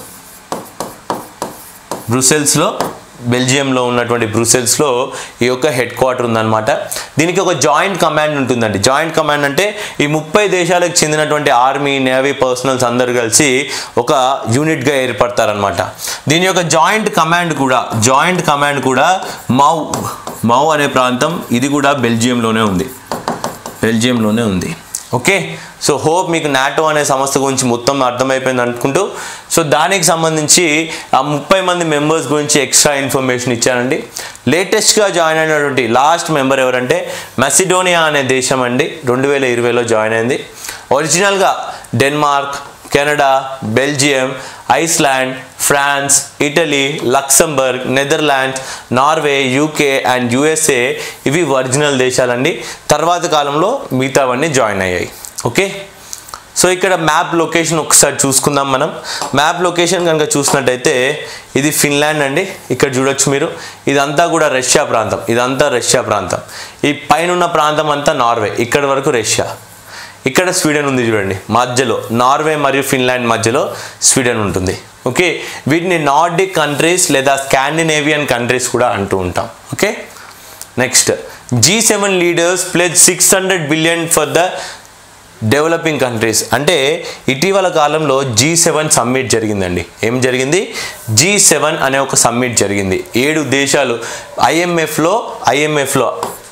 B: బ్రుసెల్స్లో బెల్జియంలో ఉన్నటువంటి బ్రూసెల్స్లో ఈ యొక్క హెడ్ క్వార్టర్ ఉందన్నమాట దీనికి ఒక జాయింట్ కమాండ్ ఉంటుందండి జాయింట్ కమాండ్ అంటే ఈ ముప్పై దేశాలకు చెందినటువంటి ఆర్మీ నేవీ పర్సనల్స్ అందరు కలిసి ఒక యూనిట్గా ఏర్పడతారనమాట దీని యొక్క జాయింట్ కమాండ్ కూడా జాయింట్ కమాండ్ కూడా మౌ మౌ అనే ప్రాంతం ఇది కూడా బెల్జియంలోనే ఉంది బెల్జియంలోనే ఉంది ఓకే సో హోప్ మీకు నాటో అనే సంస్థ గురించి మొత్తం అర్థమైపోయింది అనుకుంటూ సో దానికి సంబంధించి ఆ ముప్పై మంది మెంబర్స్ గురించి ఎక్స్ట్రా ఇన్ఫర్మేషన్ ఇచ్చానండి లేటెస్ట్గా జాయిన్ అయినటువంటి లాస్ట్ మెంబర్ ఎవరంటే మెసిడోనియా అనే దేశం అండి రెండు వేల ఇరవైలో జాయిన్ అయింది ఒరిజినల్గా Denmark Canada Belgium Iceland France Italy Luxembourg Netherlands Norway UK and USA ఇవి ఒరిజినల్ దేశాలండి తర్వాత కాలంలో మిగతావన్నీ జాయిన్ అయ్యాయి ఓకే సో ఇక్కడ మ్యాప్ లొకేషన్ ఒకసారి చూసుకుందాం మనం మ్యాప్ లొకేషన్ కనుక చూసినట్టయితే ఇది ఫిన్లాండ్ అండి ఇక్కడ చూడొచ్చు మీరు ఇదంతా కూడా రష్యా ప్రాంతం ఇదంతా రష్యా ప్రాంతం ఈ పైన ప్రాంతం అంతా నార్వే ఇక్కడ వరకు రష్యా ఇక్కడ స్వీడన్ ఉంది చూడండి మధ్యలో నార్వే మరియు ఫిన్లాండ్ మధ్యలో స్వీడన్ ఉంటుంది ఓకే వీటిని నార్డిక్ కంట్రీస్ లేదా స్కాండినేవియన్ కంట్రీస్ కూడా అంటూ ఉంటాం okay next G seven leaders pledge six hundred billion for the developing countries అంటే ఇటీవల కాలంలో జీ సెవెన్ సమ్మిట్ జరిగిందండి ఏం జరిగింది జీ సెవెన్ అనే ఒక సమ్మిట్ జరిగింది ఏడు దేశాలు ఐఎంఎఫ్లో ఐఎంఎఫ్లో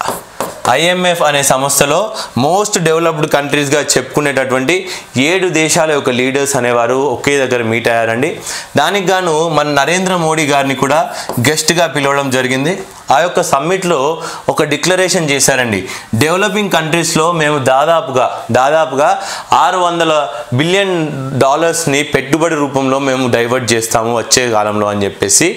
B: ఐఎంఎఫ్ అనే సంస్థలో మోస్ట్ డెవలప్డ్ కంట్రీస్గా చెప్పుకునేటటువంటి ఏడు దేశాల యొక్క లీడర్స్ అనేవారు ఒకే దగ్గర మీట్ అయ్యారండి దానికి గాను మన నరేంద్ర మోడీ గారిని కూడా గెస్ట్గా పిలవడం జరిగింది ఆ యొక్క సమ్మిట్లో ఒక డిక్లరేషన్ చేశారండి డెవలపింగ్ కంట్రీస్లో మేము దాదాపుగా దాదాపుగా ఆరు వందల బిలియన్ డాలర్స్ని పెట్టుబడి రూపంలో మేము డైవర్ట్ చేస్తాము వచ్చే కాలంలో అని చెప్పేసి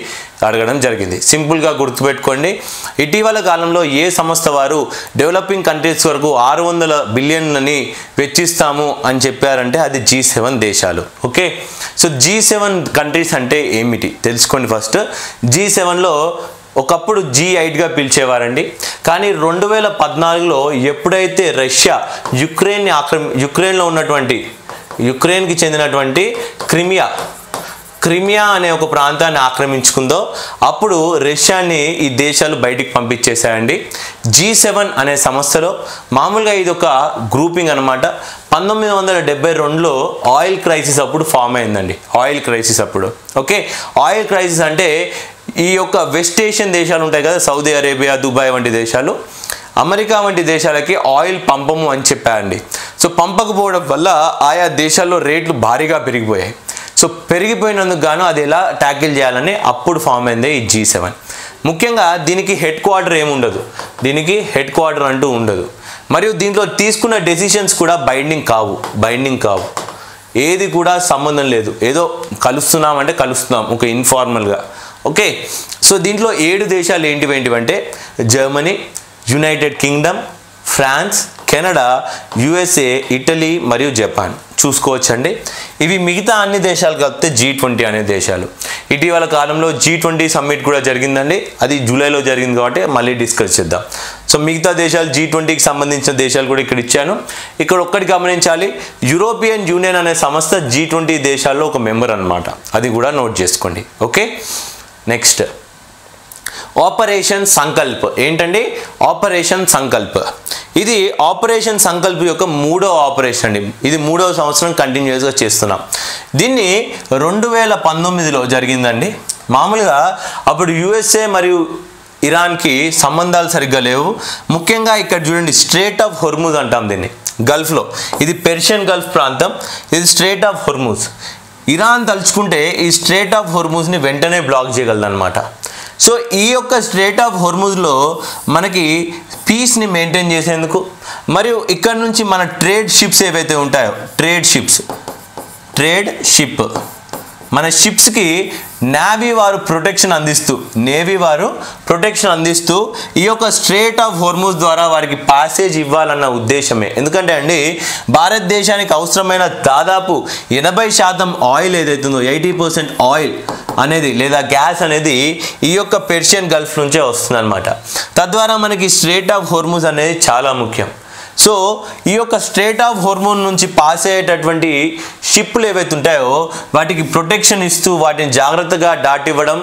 B: అడగడం జరిగింది సింపుల్గా గుర్తుపెట్టుకోండి ఇటీవల కాలంలో ఏ సంస్థ వారు డెవలపింగ్ కంట్రీస్ వరకు ఆరు వందల బిలియన్లని వెచ్చిస్తాము అని చెప్పారంటే అది జీ సెవెన్ దేశాలు okay so G seven countries అంటే ఏమిటి తెలుసుకోండి ఫస్ట్ జీ సెవెన్లో ఒకప్పుడు జీ ఎయిట్గా పిలిచేవారండి కానీ రెండు వేల పద్నాలుగులో ఎప్పుడైతే రష్యా యుక్రెయిన్ని ఆక్రమి యుక్రెయిన్లో ఉన్నటువంటి యుక్రెయిన్కి చెందినటువంటి క్రిమియా క్రిమియా అనే ఒక ప్రాంతాన్ని ఆక్రమించుకుందో అప్పుడు రష్యాని ఈ దేశాలు బయటికి పంపించేశాయండి జీ సెవెన్ అనే సంస్థలో మామూలుగా ఇది ఒక గ్రూపింగ్ అనమాట పంతొమ్మిది వందల డెబ్బై రెండులో ఆయిల్ క్రైసిస్ అప్పుడు ఫామ్ అయిందండి ఆయిల్ క్రైసిస్ అప్పుడు ఓకే ఆయిల్ క్రైసిస్ అంటే ఈ యొక్క వెస్ట్ ఏషియన్ దేశాలు ఉంటాయి కదా సౌదీ అరేబియా దుబాయ్ వంటి దేశాలు అమెరికా వంటి దేశాలకి ఆయిల్ పంపము అని చెప్పారండి సో పంపకపోవడం వల్ల ఆయా దేశాల్లో రేట్లు భారీగా పెరిగిపోయాయి సో పెరిగిపోయినందుకు గాను అది ఎలా ట్యాకిల్ చేయాలని అప్పుడు ఫామ్ అయింది ఈ జీ సెవెన్ ముఖ్యంగా దీనికి హెడ్ క్వార్టర్ ఏముండదు దీనికి హెడ్ క్వార్టర్ అంటూ ఉండదు మరియు దీంట్లో తీసుకున్న డెసిషన్స్ కూడా బైండింగ్ కావు బైండింగ్ కావు ఏది కూడా సంబంధం లేదు ఏదో కలుస్తున్నామంటే కలుస్తున్నాం ఒక ఇన్ఫార్మల్గా ఓకే సో దీంట్లో ఏడు దేశాలు ఏంటివి ఏంటివంటే Germany United Kingdom France Canada USA Italy మరియు జపాన్ చూసుకోవచ్చండి ఇవి మిగతా అన్ని దేశాలు కలిపితే జీ ట్వంటీ అనే దేశాలు ఇటీవల కాలంలో జీ ట్వంటీ సమ్మిట్ కూడా జరిగిందండి అది జూలైలో జరిగింది కాబట్టి మళ్ళీ డిస్కస్ చేద్దాం సో మిగతా దేశాలు జీ ట్వంటీకి సంబంధించిన దేశాలు కూడా ఇక్కడ ఇచ్చాను ఇక్కడ ఒక్కటి గమనించాలి యూరోపియన్ యూనియన్ అనే సంస్థ జీ ట్వంటీ దేశాల్లో ఒక మెంబర్ అన్నమాట అది కూడా నోట్ చేసుకోండి ఓకే నెక్స్ట్ ఆపరేషన్ సంకల్ప్ ఏంటండి ఆపరేషన్ సంకల్ప్ ఇది ఆపరేషన్ సంకల్ప్ యొక్క మూడో ఆపరేషన్ అండి ఇది మూడవ సంవత్సరం కంటిన్యూస్గా చేస్తున్నాం దీన్ని రెండు వేల పంతొమ్మిదిలో జరిగిందండి మామూలుగా అప్పుడు యుఎస్ఏ మరియు ఇరాన్కి సంబంధాలు సరిగ్గా లేవు ముఖ్యంగా ఇక్కడ చూడండి స్ట్రేట్ ఆఫ్ హొర్ముజ్ అంటాం దీన్ని గల్ఫ్లో ఇది పెర్షియన్ గల్ఫ్ ప్రాంతం ఇది స్ట్రేట్ ఆఫ్ హొర్ముజ్ ఇరాన్ తలుచుకుంటే ఈ స్ట్రేట్ ఆఫ్ హొర్ముజ్ని వెంటనే బ్లాక్ చేయగలదన్నమాట సో ఈ యొక్క స్ట్రేట్ ఆఫ్ హొర్ముజ్లో మనకి పీస్ని మెయింటైన్ చేసేందుకు మరియు ఇక్కడ నుంచి మన ట్రేడ్ షిప్స్ ఏవైతే ఉంటాయో ట్రేడ్ షిప్స్ ట్రేడ్ షిప్ మన షిప్స్కి నేవీ వారు ప్రొటెక్షన్ అందిస్తూ నేవీ వారు ప్రొటెక్షన్ అందిస్తూ ఈ యొక్క స్ట్రేట్ ఆఫ్ హోర్మూస్ ద్వారా వారికి పాసేజ్ ఇవ్వాలన్న ఉద్దేశమే ఎందుకంటే అండి భారతదేశానికి అవసరమైన దాదాపు ఎనభై శాతం ఆయిల్ ఏదైతుందో ఎయిటీ పర్సెంట్ ఆయిల్ అనేది లేదా గ్యాస్ అనేది ఈ యొక్క పెర్షియన్ గల్ఫ్ నుంచే వస్తుందన్నమాట తద్వారా మనకి స్ట్రేట్ ఆఫ్ హోర్మూస్ అనేది చాలా ముఖ్యం సో ఈ యొక్క స్ట్రేట్ ఆఫ్ హోర్మోన్ నుంచి పాస్ అయ్యేటటువంటి షిప్లు ఏవైతే ఉంటాయో వాటికి ప్రొటెక్షన్ ఇస్తూ వాటిని జాగ్రత్తగా దాటివ్వడం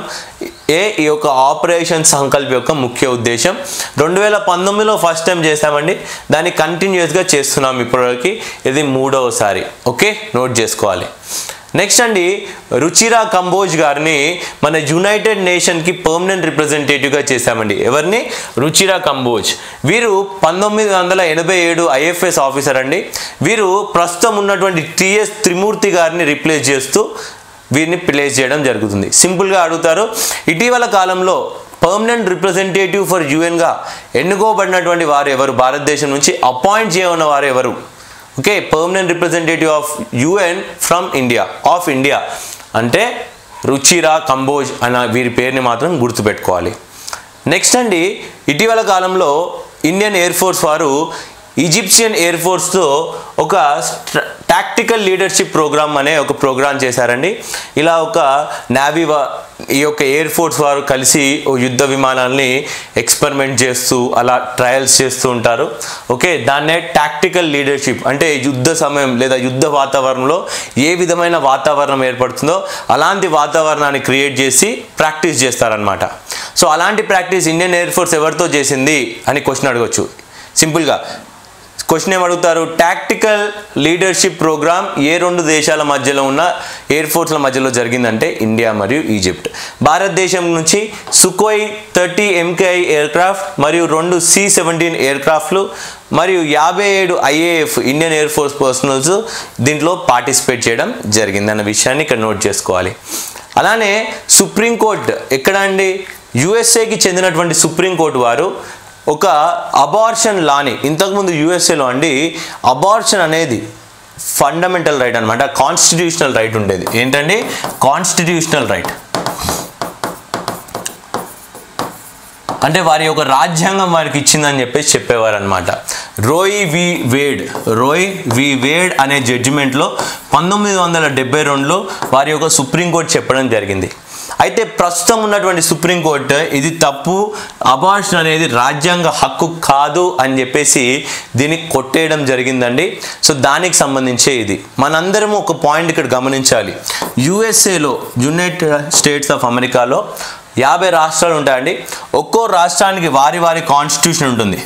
B: ఏ ఈ యొక్క ఆపరేషన్ సంకల్ప్ యొక్క ముఖ్య ఉద్దేశం రెండు వేల పంతొమ్మిదిలో ఫస్ట్ టైం చేసామండి దాన్ని కంటిన్యూస్గా చేస్తున్నాం ఇప్పటివరకు ఇది మూడవసారి ఓకే నోట్ చేసుకోవాలి నెక్స్ట్ అండి రుచిరా కంబోజ్ గారిని మన యునైటెడ్ నేషన్కి పర్మనెంట్ రిప్రజెంటేటివ్గా చేశామండి ఎవరిని రుచిరా కంబోజ్ వీరు పంతొమ్మిది వందల ఎనభై ఏడు ఐఎఫ్ఎస్ ఆఫీసర్ అండి వీరు ప్రస్తుతం ఉన్నటువంటి టిఎస్ త్రిమూర్తి గారిని రిప్లేస్ చేస్తూ వీరిని ప్లేస్ చేయడం జరుగుతుంది సింపుల్గా అడుగుతారు ఇటీవల కాలంలో పర్మనెంట్ రిప్రజెంటేటివ్ ఫర్ యుఎన్గా ఎన్నుకోబడినటువంటి వారు ఎవరు భారతదేశం నుంచి అపాయింట్ చేయఉన్న వారు ఎవరు okay permanent representative of UN from India of India అంటే రుచిరా కంబోజ్ అన్న వీరి పేరుని మాత్రం గుర్తుపెట్టుకోవాలి నెక్స్ట్ అండి ఇటీవల కాలంలో ఇండియన్ ఎయిర్ ఫోర్స్ వారు ఈజిప్షియన్ ఎయిర్ ఫోర్స్తో ఒక టాక్టికల్ లీడర్షిప్ ప్రోగ్రామ్ అనే ఒక ప్రోగ్రామ్ చేశారండి ఇలా ఒక నావీ వా ఈ యొక్క ఎయిర్ ఫోర్స్ వారు కలిసి ఓ యుద్ధ విమానాల్ని ఎక్స్పెరిమెంట్ చేస్తూ అలా ట్రయల్స్ చేస్తూ ఉంటారు ఓకే దాన్నే టాక్టికల్ లీడర్షిప్ అంటే యుద్ధ సమయం లేదా యుద్ధ వాతావరణంలో ఏ విధమైన వాతావరణం ఏర్పడుతుందో అలాంటి వాతావరణాన్ని క్రియేట్ చేసి ప్రాక్టీస్ చేస్తారనమాట సో అలాంటి ప్రాక్టీస్ ఇండియన్ ఎయిర్ ఫోర్స్ ఎవరితో చేసింది అని క్వశ్చన్ అడగవచ్చు సింపుల్గా క్వశ్చన్ ఏమడుగుతారు టాక్టికల్ లీడర్షిప్ ప్రోగ్రామ్ ఏ రెండు దేశాల మధ్యలో ఉన్న ఎయిర్ ఫోర్స్ల మధ్యలో జరిగిందంటే ఇండియా మరియు ఈజిప్ట్ భారతదేశం నుంచి Sukhoi thirty MKI aircraft మరియు రెండు సి సెవెంటీన్ ఎయిర్ క్రాఫ్ట్లు మరియు యాభై ఏడు IAF Indian Air Force personnels దీంట్లో పార్టిసిపేట్ చేయడం జరిగింది అన్న విషయాన్ని ఇక్కడ నోట్ చేసుకోవాలి అలానే సుప్రీంకోర్టు ఎక్కడ అండి యుఎస్ఏకి చెందినటువంటి సుప్రీంకోర్టు వారు ఒక అబార్షన్ లాని ఇంతకుముందు యుఎస్ఏలో అండి అబార్షన్ అనేది ఫండమెంటల్ రైట్ అనమాట కాన్స్టిట్యూషనల్ రైట్ ఉండేది ఏంటండి కాన్స్టిట్యూషనల్ రైట్ అంటే వారి యొక్క రాజ్యాంగం వారికి ఇచ్చిందని చెప్పేసి చెప్పేవారు అనమాట రోయ్ వి వేడ్ రోయ్ వి వేడ్ అనే జడ్జిమెంట్లో పంతొమ్మిది వందల డెబ్బై రెండులో వారి యొక్క సుప్రీంకోర్టు చెప్పడం జరిగింది అయితే ప్రస్తుతం ఉన్నటువంటి సుప్రీంకోర్టు ఇది తప్పు అబార్షన్ అనేది రాజ్యాంగ హక్కు కాదు అని చెప్పేసి దీన్ని కొట్టేయడం జరిగిందండి సో దానికి సంబంధించే ఇది మనందరం ఒక పాయింట్ ఇక్కడ గమనించాలి యుఎస్ఏలో యునైటెడ్ స్టేట్స్ ఆఫ్ అమెరికాలో యాభై రాష్ట్రాలు ఉంటాయండి ఒక్కో రాష్ట్రానికి వారి వారి కాన్స్టిట్యూషన్ ఉంటుంది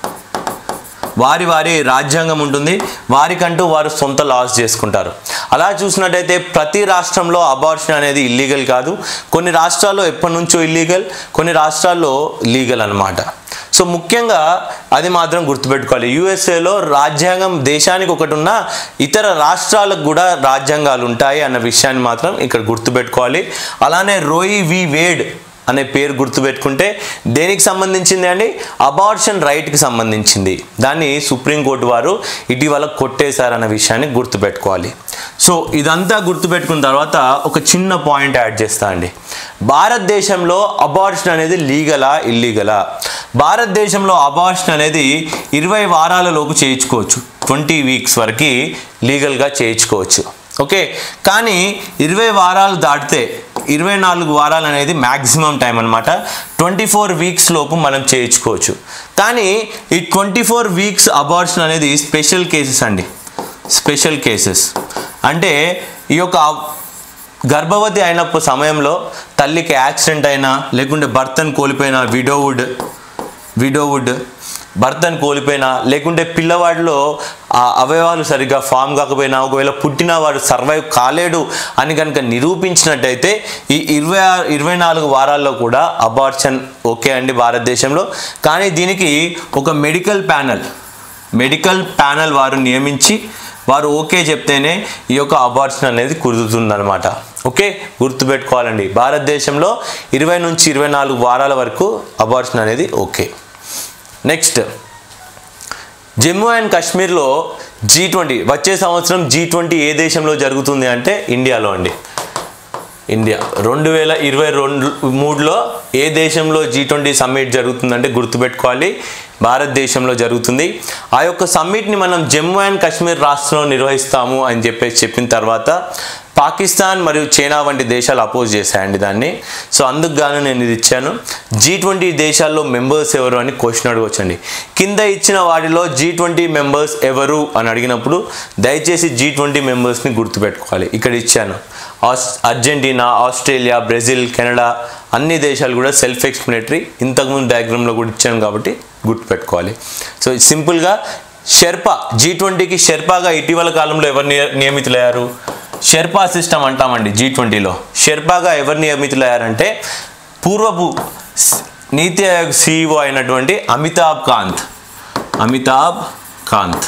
B: వారి వారి రాజ్యాంగం ఉంటుంది వారికంటూ వారు సొంత లాస్ చేసుకుంటారు అలా చూసినట్టయితే ప్రతి రాష్ట్రంలో అబార్షన్ అనేది ఇల్లీగల్ కాదు కొన్ని రాష్ట్రాల్లో ఎప్పటి నుంచో ఇల్లీగల్ కొన్ని రాష్ట్రాల్లో లీగల్ అన్నమాట సో ముఖ్యంగా అది మాత్రం గుర్తుపెట్టుకోవాలి యుఎస్ఏలో రాజ్యాంగం దేశానికి ఒకటి ఉన్న ఇతర రాష్ట్రాలకు కూడా రాజ్యాంగాలు ఉంటాయి అన్న విషయాన్ని మాత్రం ఇక్కడ గుర్తుపెట్టుకోవాలి అలానే రోయి వి వేడ్ అనే పేరు గుర్తుపెట్టుకుంటే దేనికి సంబంధించింది అండి అబార్షన్ రైట్కి సంబంధించింది దాన్ని సుప్రీంకోర్టు వారు ఇటీవల కొట్టేశారన్న విషయాన్ని గుర్తుపెట్టుకోవాలి సో ఇదంతా గుర్తుపెట్టుకున్న తర్వాత ఒక చిన్న పాయింట్ యాడ్ చేస్తా అండి భారతదేశంలో అబార్షన్ అనేది లీగలా ఇల్లీగలా భారతదేశంలో అబార్షన్ అనేది ఇరవై వారాలలోపు చేయించుకోవచ్చు ట్వంటీ వీక్స్ వరకు లీగల్గా చేయించుకోవచ్చు ఓకే కానీ ఇరవై వారాలు దాటితే ఇరవై నాలుగు వారాలు అనేది మ్యాక్సిమం టైం అనమాట ట్వంటీ ఫోర్ వీక్స్ లోపు మనం చేయించుకోవచ్చు కానీ ఈ ట్వంటీ ఫోర్ వీక్స్ అబార్షన్ అనేది స్పెషల్ కేసెస్ అండి స్పెషల్ కేసెస్ అంటే ఈ యొక్క గర్భవతి అయినప్పుడు సమయంలో తల్లికి యాక్సిడెంట్ అయినా లేకుంటే భర్తను కోల్పోయిన విడోవుడ్ విడోవుడ్ భర్తను కోల్పోయినా లేకుంటే పిల్లవాడిలో ఆ అవయవాలు సరిగ్గా ఫామ్ కాకపోయినా ఒకవేళ పుట్టిన వాడు సర్వైవ్ కాలేడు అని కనుక నిరూపించినట్టయితే ఈ ఇరవై ఆరు ఇరవై నాలుగు వారాల్లో కూడా అబార్షన్ ఓకే అండి భారతదేశంలో కానీ దీనికి ఒక మెడికల్ ప్యానల్ మెడికల్ ప్యానల్ వారు నియమించి వారు ఓకే చెప్తేనే ఈ యొక్క అబార్షన్ అనేది కుదురుతుందన్నమాట ఓకే గుర్తుపెట్టుకోవాలండి భారతదేశంలో ఇరవై నుంచి ఇరవై నాలుగు వారాల వరకు అబార్షన్ అనేది ఓకే నెక్స్ట్ జమ్మూ అండ్ కాశ్మీర్లో జీ ట్వంటీ వచ్చే సంవత్సరం జీ ట్వంటీ ఏ దేశంలో జరుగుతుంది అంటే ఇండియాలో అండి ఇండియా రెండు వేల ఇరవై రెండు మూడులో ఏ దేశంలో జీ ట్వంటీ సమ్మిట్ జరుగుతుందంటే గుర్తుపెట్టుకోవాలి భారతదేశంలో జరుగుతుంది ఆ యొక్క సమ్మిట్ని మనం జమ్మూ అండ్ కాశ్మీర్ రాష్ట్రంలో నిర్వహిస్తాము అని చెప్పేసి చెప్పిన తర్వాత పాకిస్తాన్ మరియు చైనా వంటి దేశాలు అపోజ్ చేశాయండి దాన్ని సో అందుకు గాను నేను ఇది ఇచ్చాను జీ ట్వంటీ దేశాల్లో మెంబర్స్ ఎవరు అని క్వశ్చన్ అడగవచ్చండి కింద ఇచ్చిన వాటిలో జీ ట్వంటీ మెంబర్స్ ఎవరు అని అడిగినప్పుడు దయచేసి జీ ట్వంటీ మెంబర్స్ని గుర్తుపెట్టుకోవాలి ఇక్కడ ఇచ్చాను as Argentina Australia Brazil Canada అన్ని దేశాలు కూడా సెల్ఫ్ ఎక్స్ప్లెనేటరీ ఇంతకుముందు డయాగ్రామ్లో కూడా ఇచ్చాను కాబట్టి గుర్తుపెట్టుకోవాలి సో సింపుల్గా షెర్పా జీ ట్వంటీకి షెర్పాగా ఇటీవల కాలంలో ఎవరు నియ- నియమితులయ్యారు షెర్పా సిస్టమ్ అంటామండి జీ ట్వంటీలో షెర్పాగా ఎవరు నియమితులయ్యారంటే పూర్వపు స్- నీతి ఆయోగ్ సిఇఓ అయినటువంటి అమితాబ్ కాంత్ అమితాబ్ కాంత్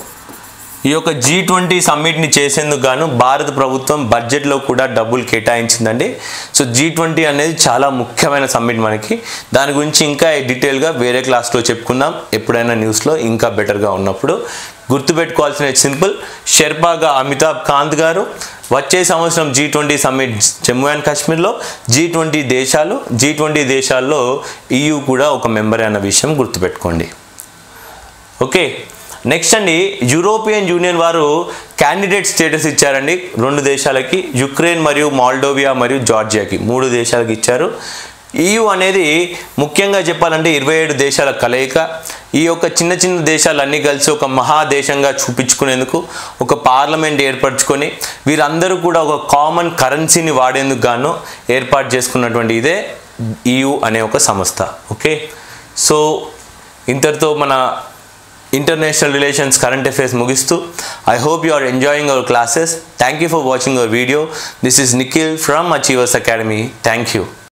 B: ఈ యొక్క జీ ట్వంటీ సమ్మిట్ని చేసేందుకు గాను భారత ప్రభుత్వం బడ్జెట్లో కూడా డబ్బులు కేటాయించిందండి సో జీ ట్వంటీ అనేది చాలా ముఖ్యమైన సమ్మిట్ మనకి దాని గురించి ఇంకా డీటెయిల్గా వేరే క్లాస్లో చెప్పుకుందాం ఎప్పుడైనా న్యూస్లో ఇంకా బెటర్గా ఉన్నప్పుడు గుర్తుపెట్టుకోవాల్సిన సింపుల్ షెర్పాగా అమితాబ్ కాంత్ గారు వచ్చే సంవత్సరం G twenty summit Jammu and కాశ్మీర్లో జీ ట్వంటీ దేశాలు జీ ట్వంటీ దేశాల్లో ఈయూ కూడా ఒక మెంబర్ అన్న విషయం గుర్తుపెట్టుకోండి ఓకే నెక్స్ట్ అండి యూరోపియన్ యూనియన్ వారు క్యాండిడేట్ స్టేటస్ ఇచ్చారండి రెండు దేశాలకి యుక్రెయిన్ మరియు మాల్డోవియా మరియు జార్జియాకి మూడు దేశాలకు ఇచ్చారు EU అనేది ముఖ్యంగా చెప్పాలంటే ఇరవై ఏడు దేశాల కలయిక ఈ యొక్క చిన్న చిన్న దేశాలన్నీ కలిసి ఒక మహాదేశంగా చూపించుకునేందుకు ఒక పార్లమెంట్ ఏర్పరచుకొని వీరందరూ కూడా ఒక కామన్ కరెన్సీని వాడేందుకు గాను ఏర్పాటు చేసుకున్నటువంటి ఇదే EU అనే ఒక సంస్థ ఓకే సో ఇంతటితో మన ఇంటర్నేషనల్ రిలేషన్స్ కరెంట్ అఫైర్స్ ముగిస్తూ I hope you are enjoying our classes thank you for watching our video this is Nikhil from Achievers Academy thank you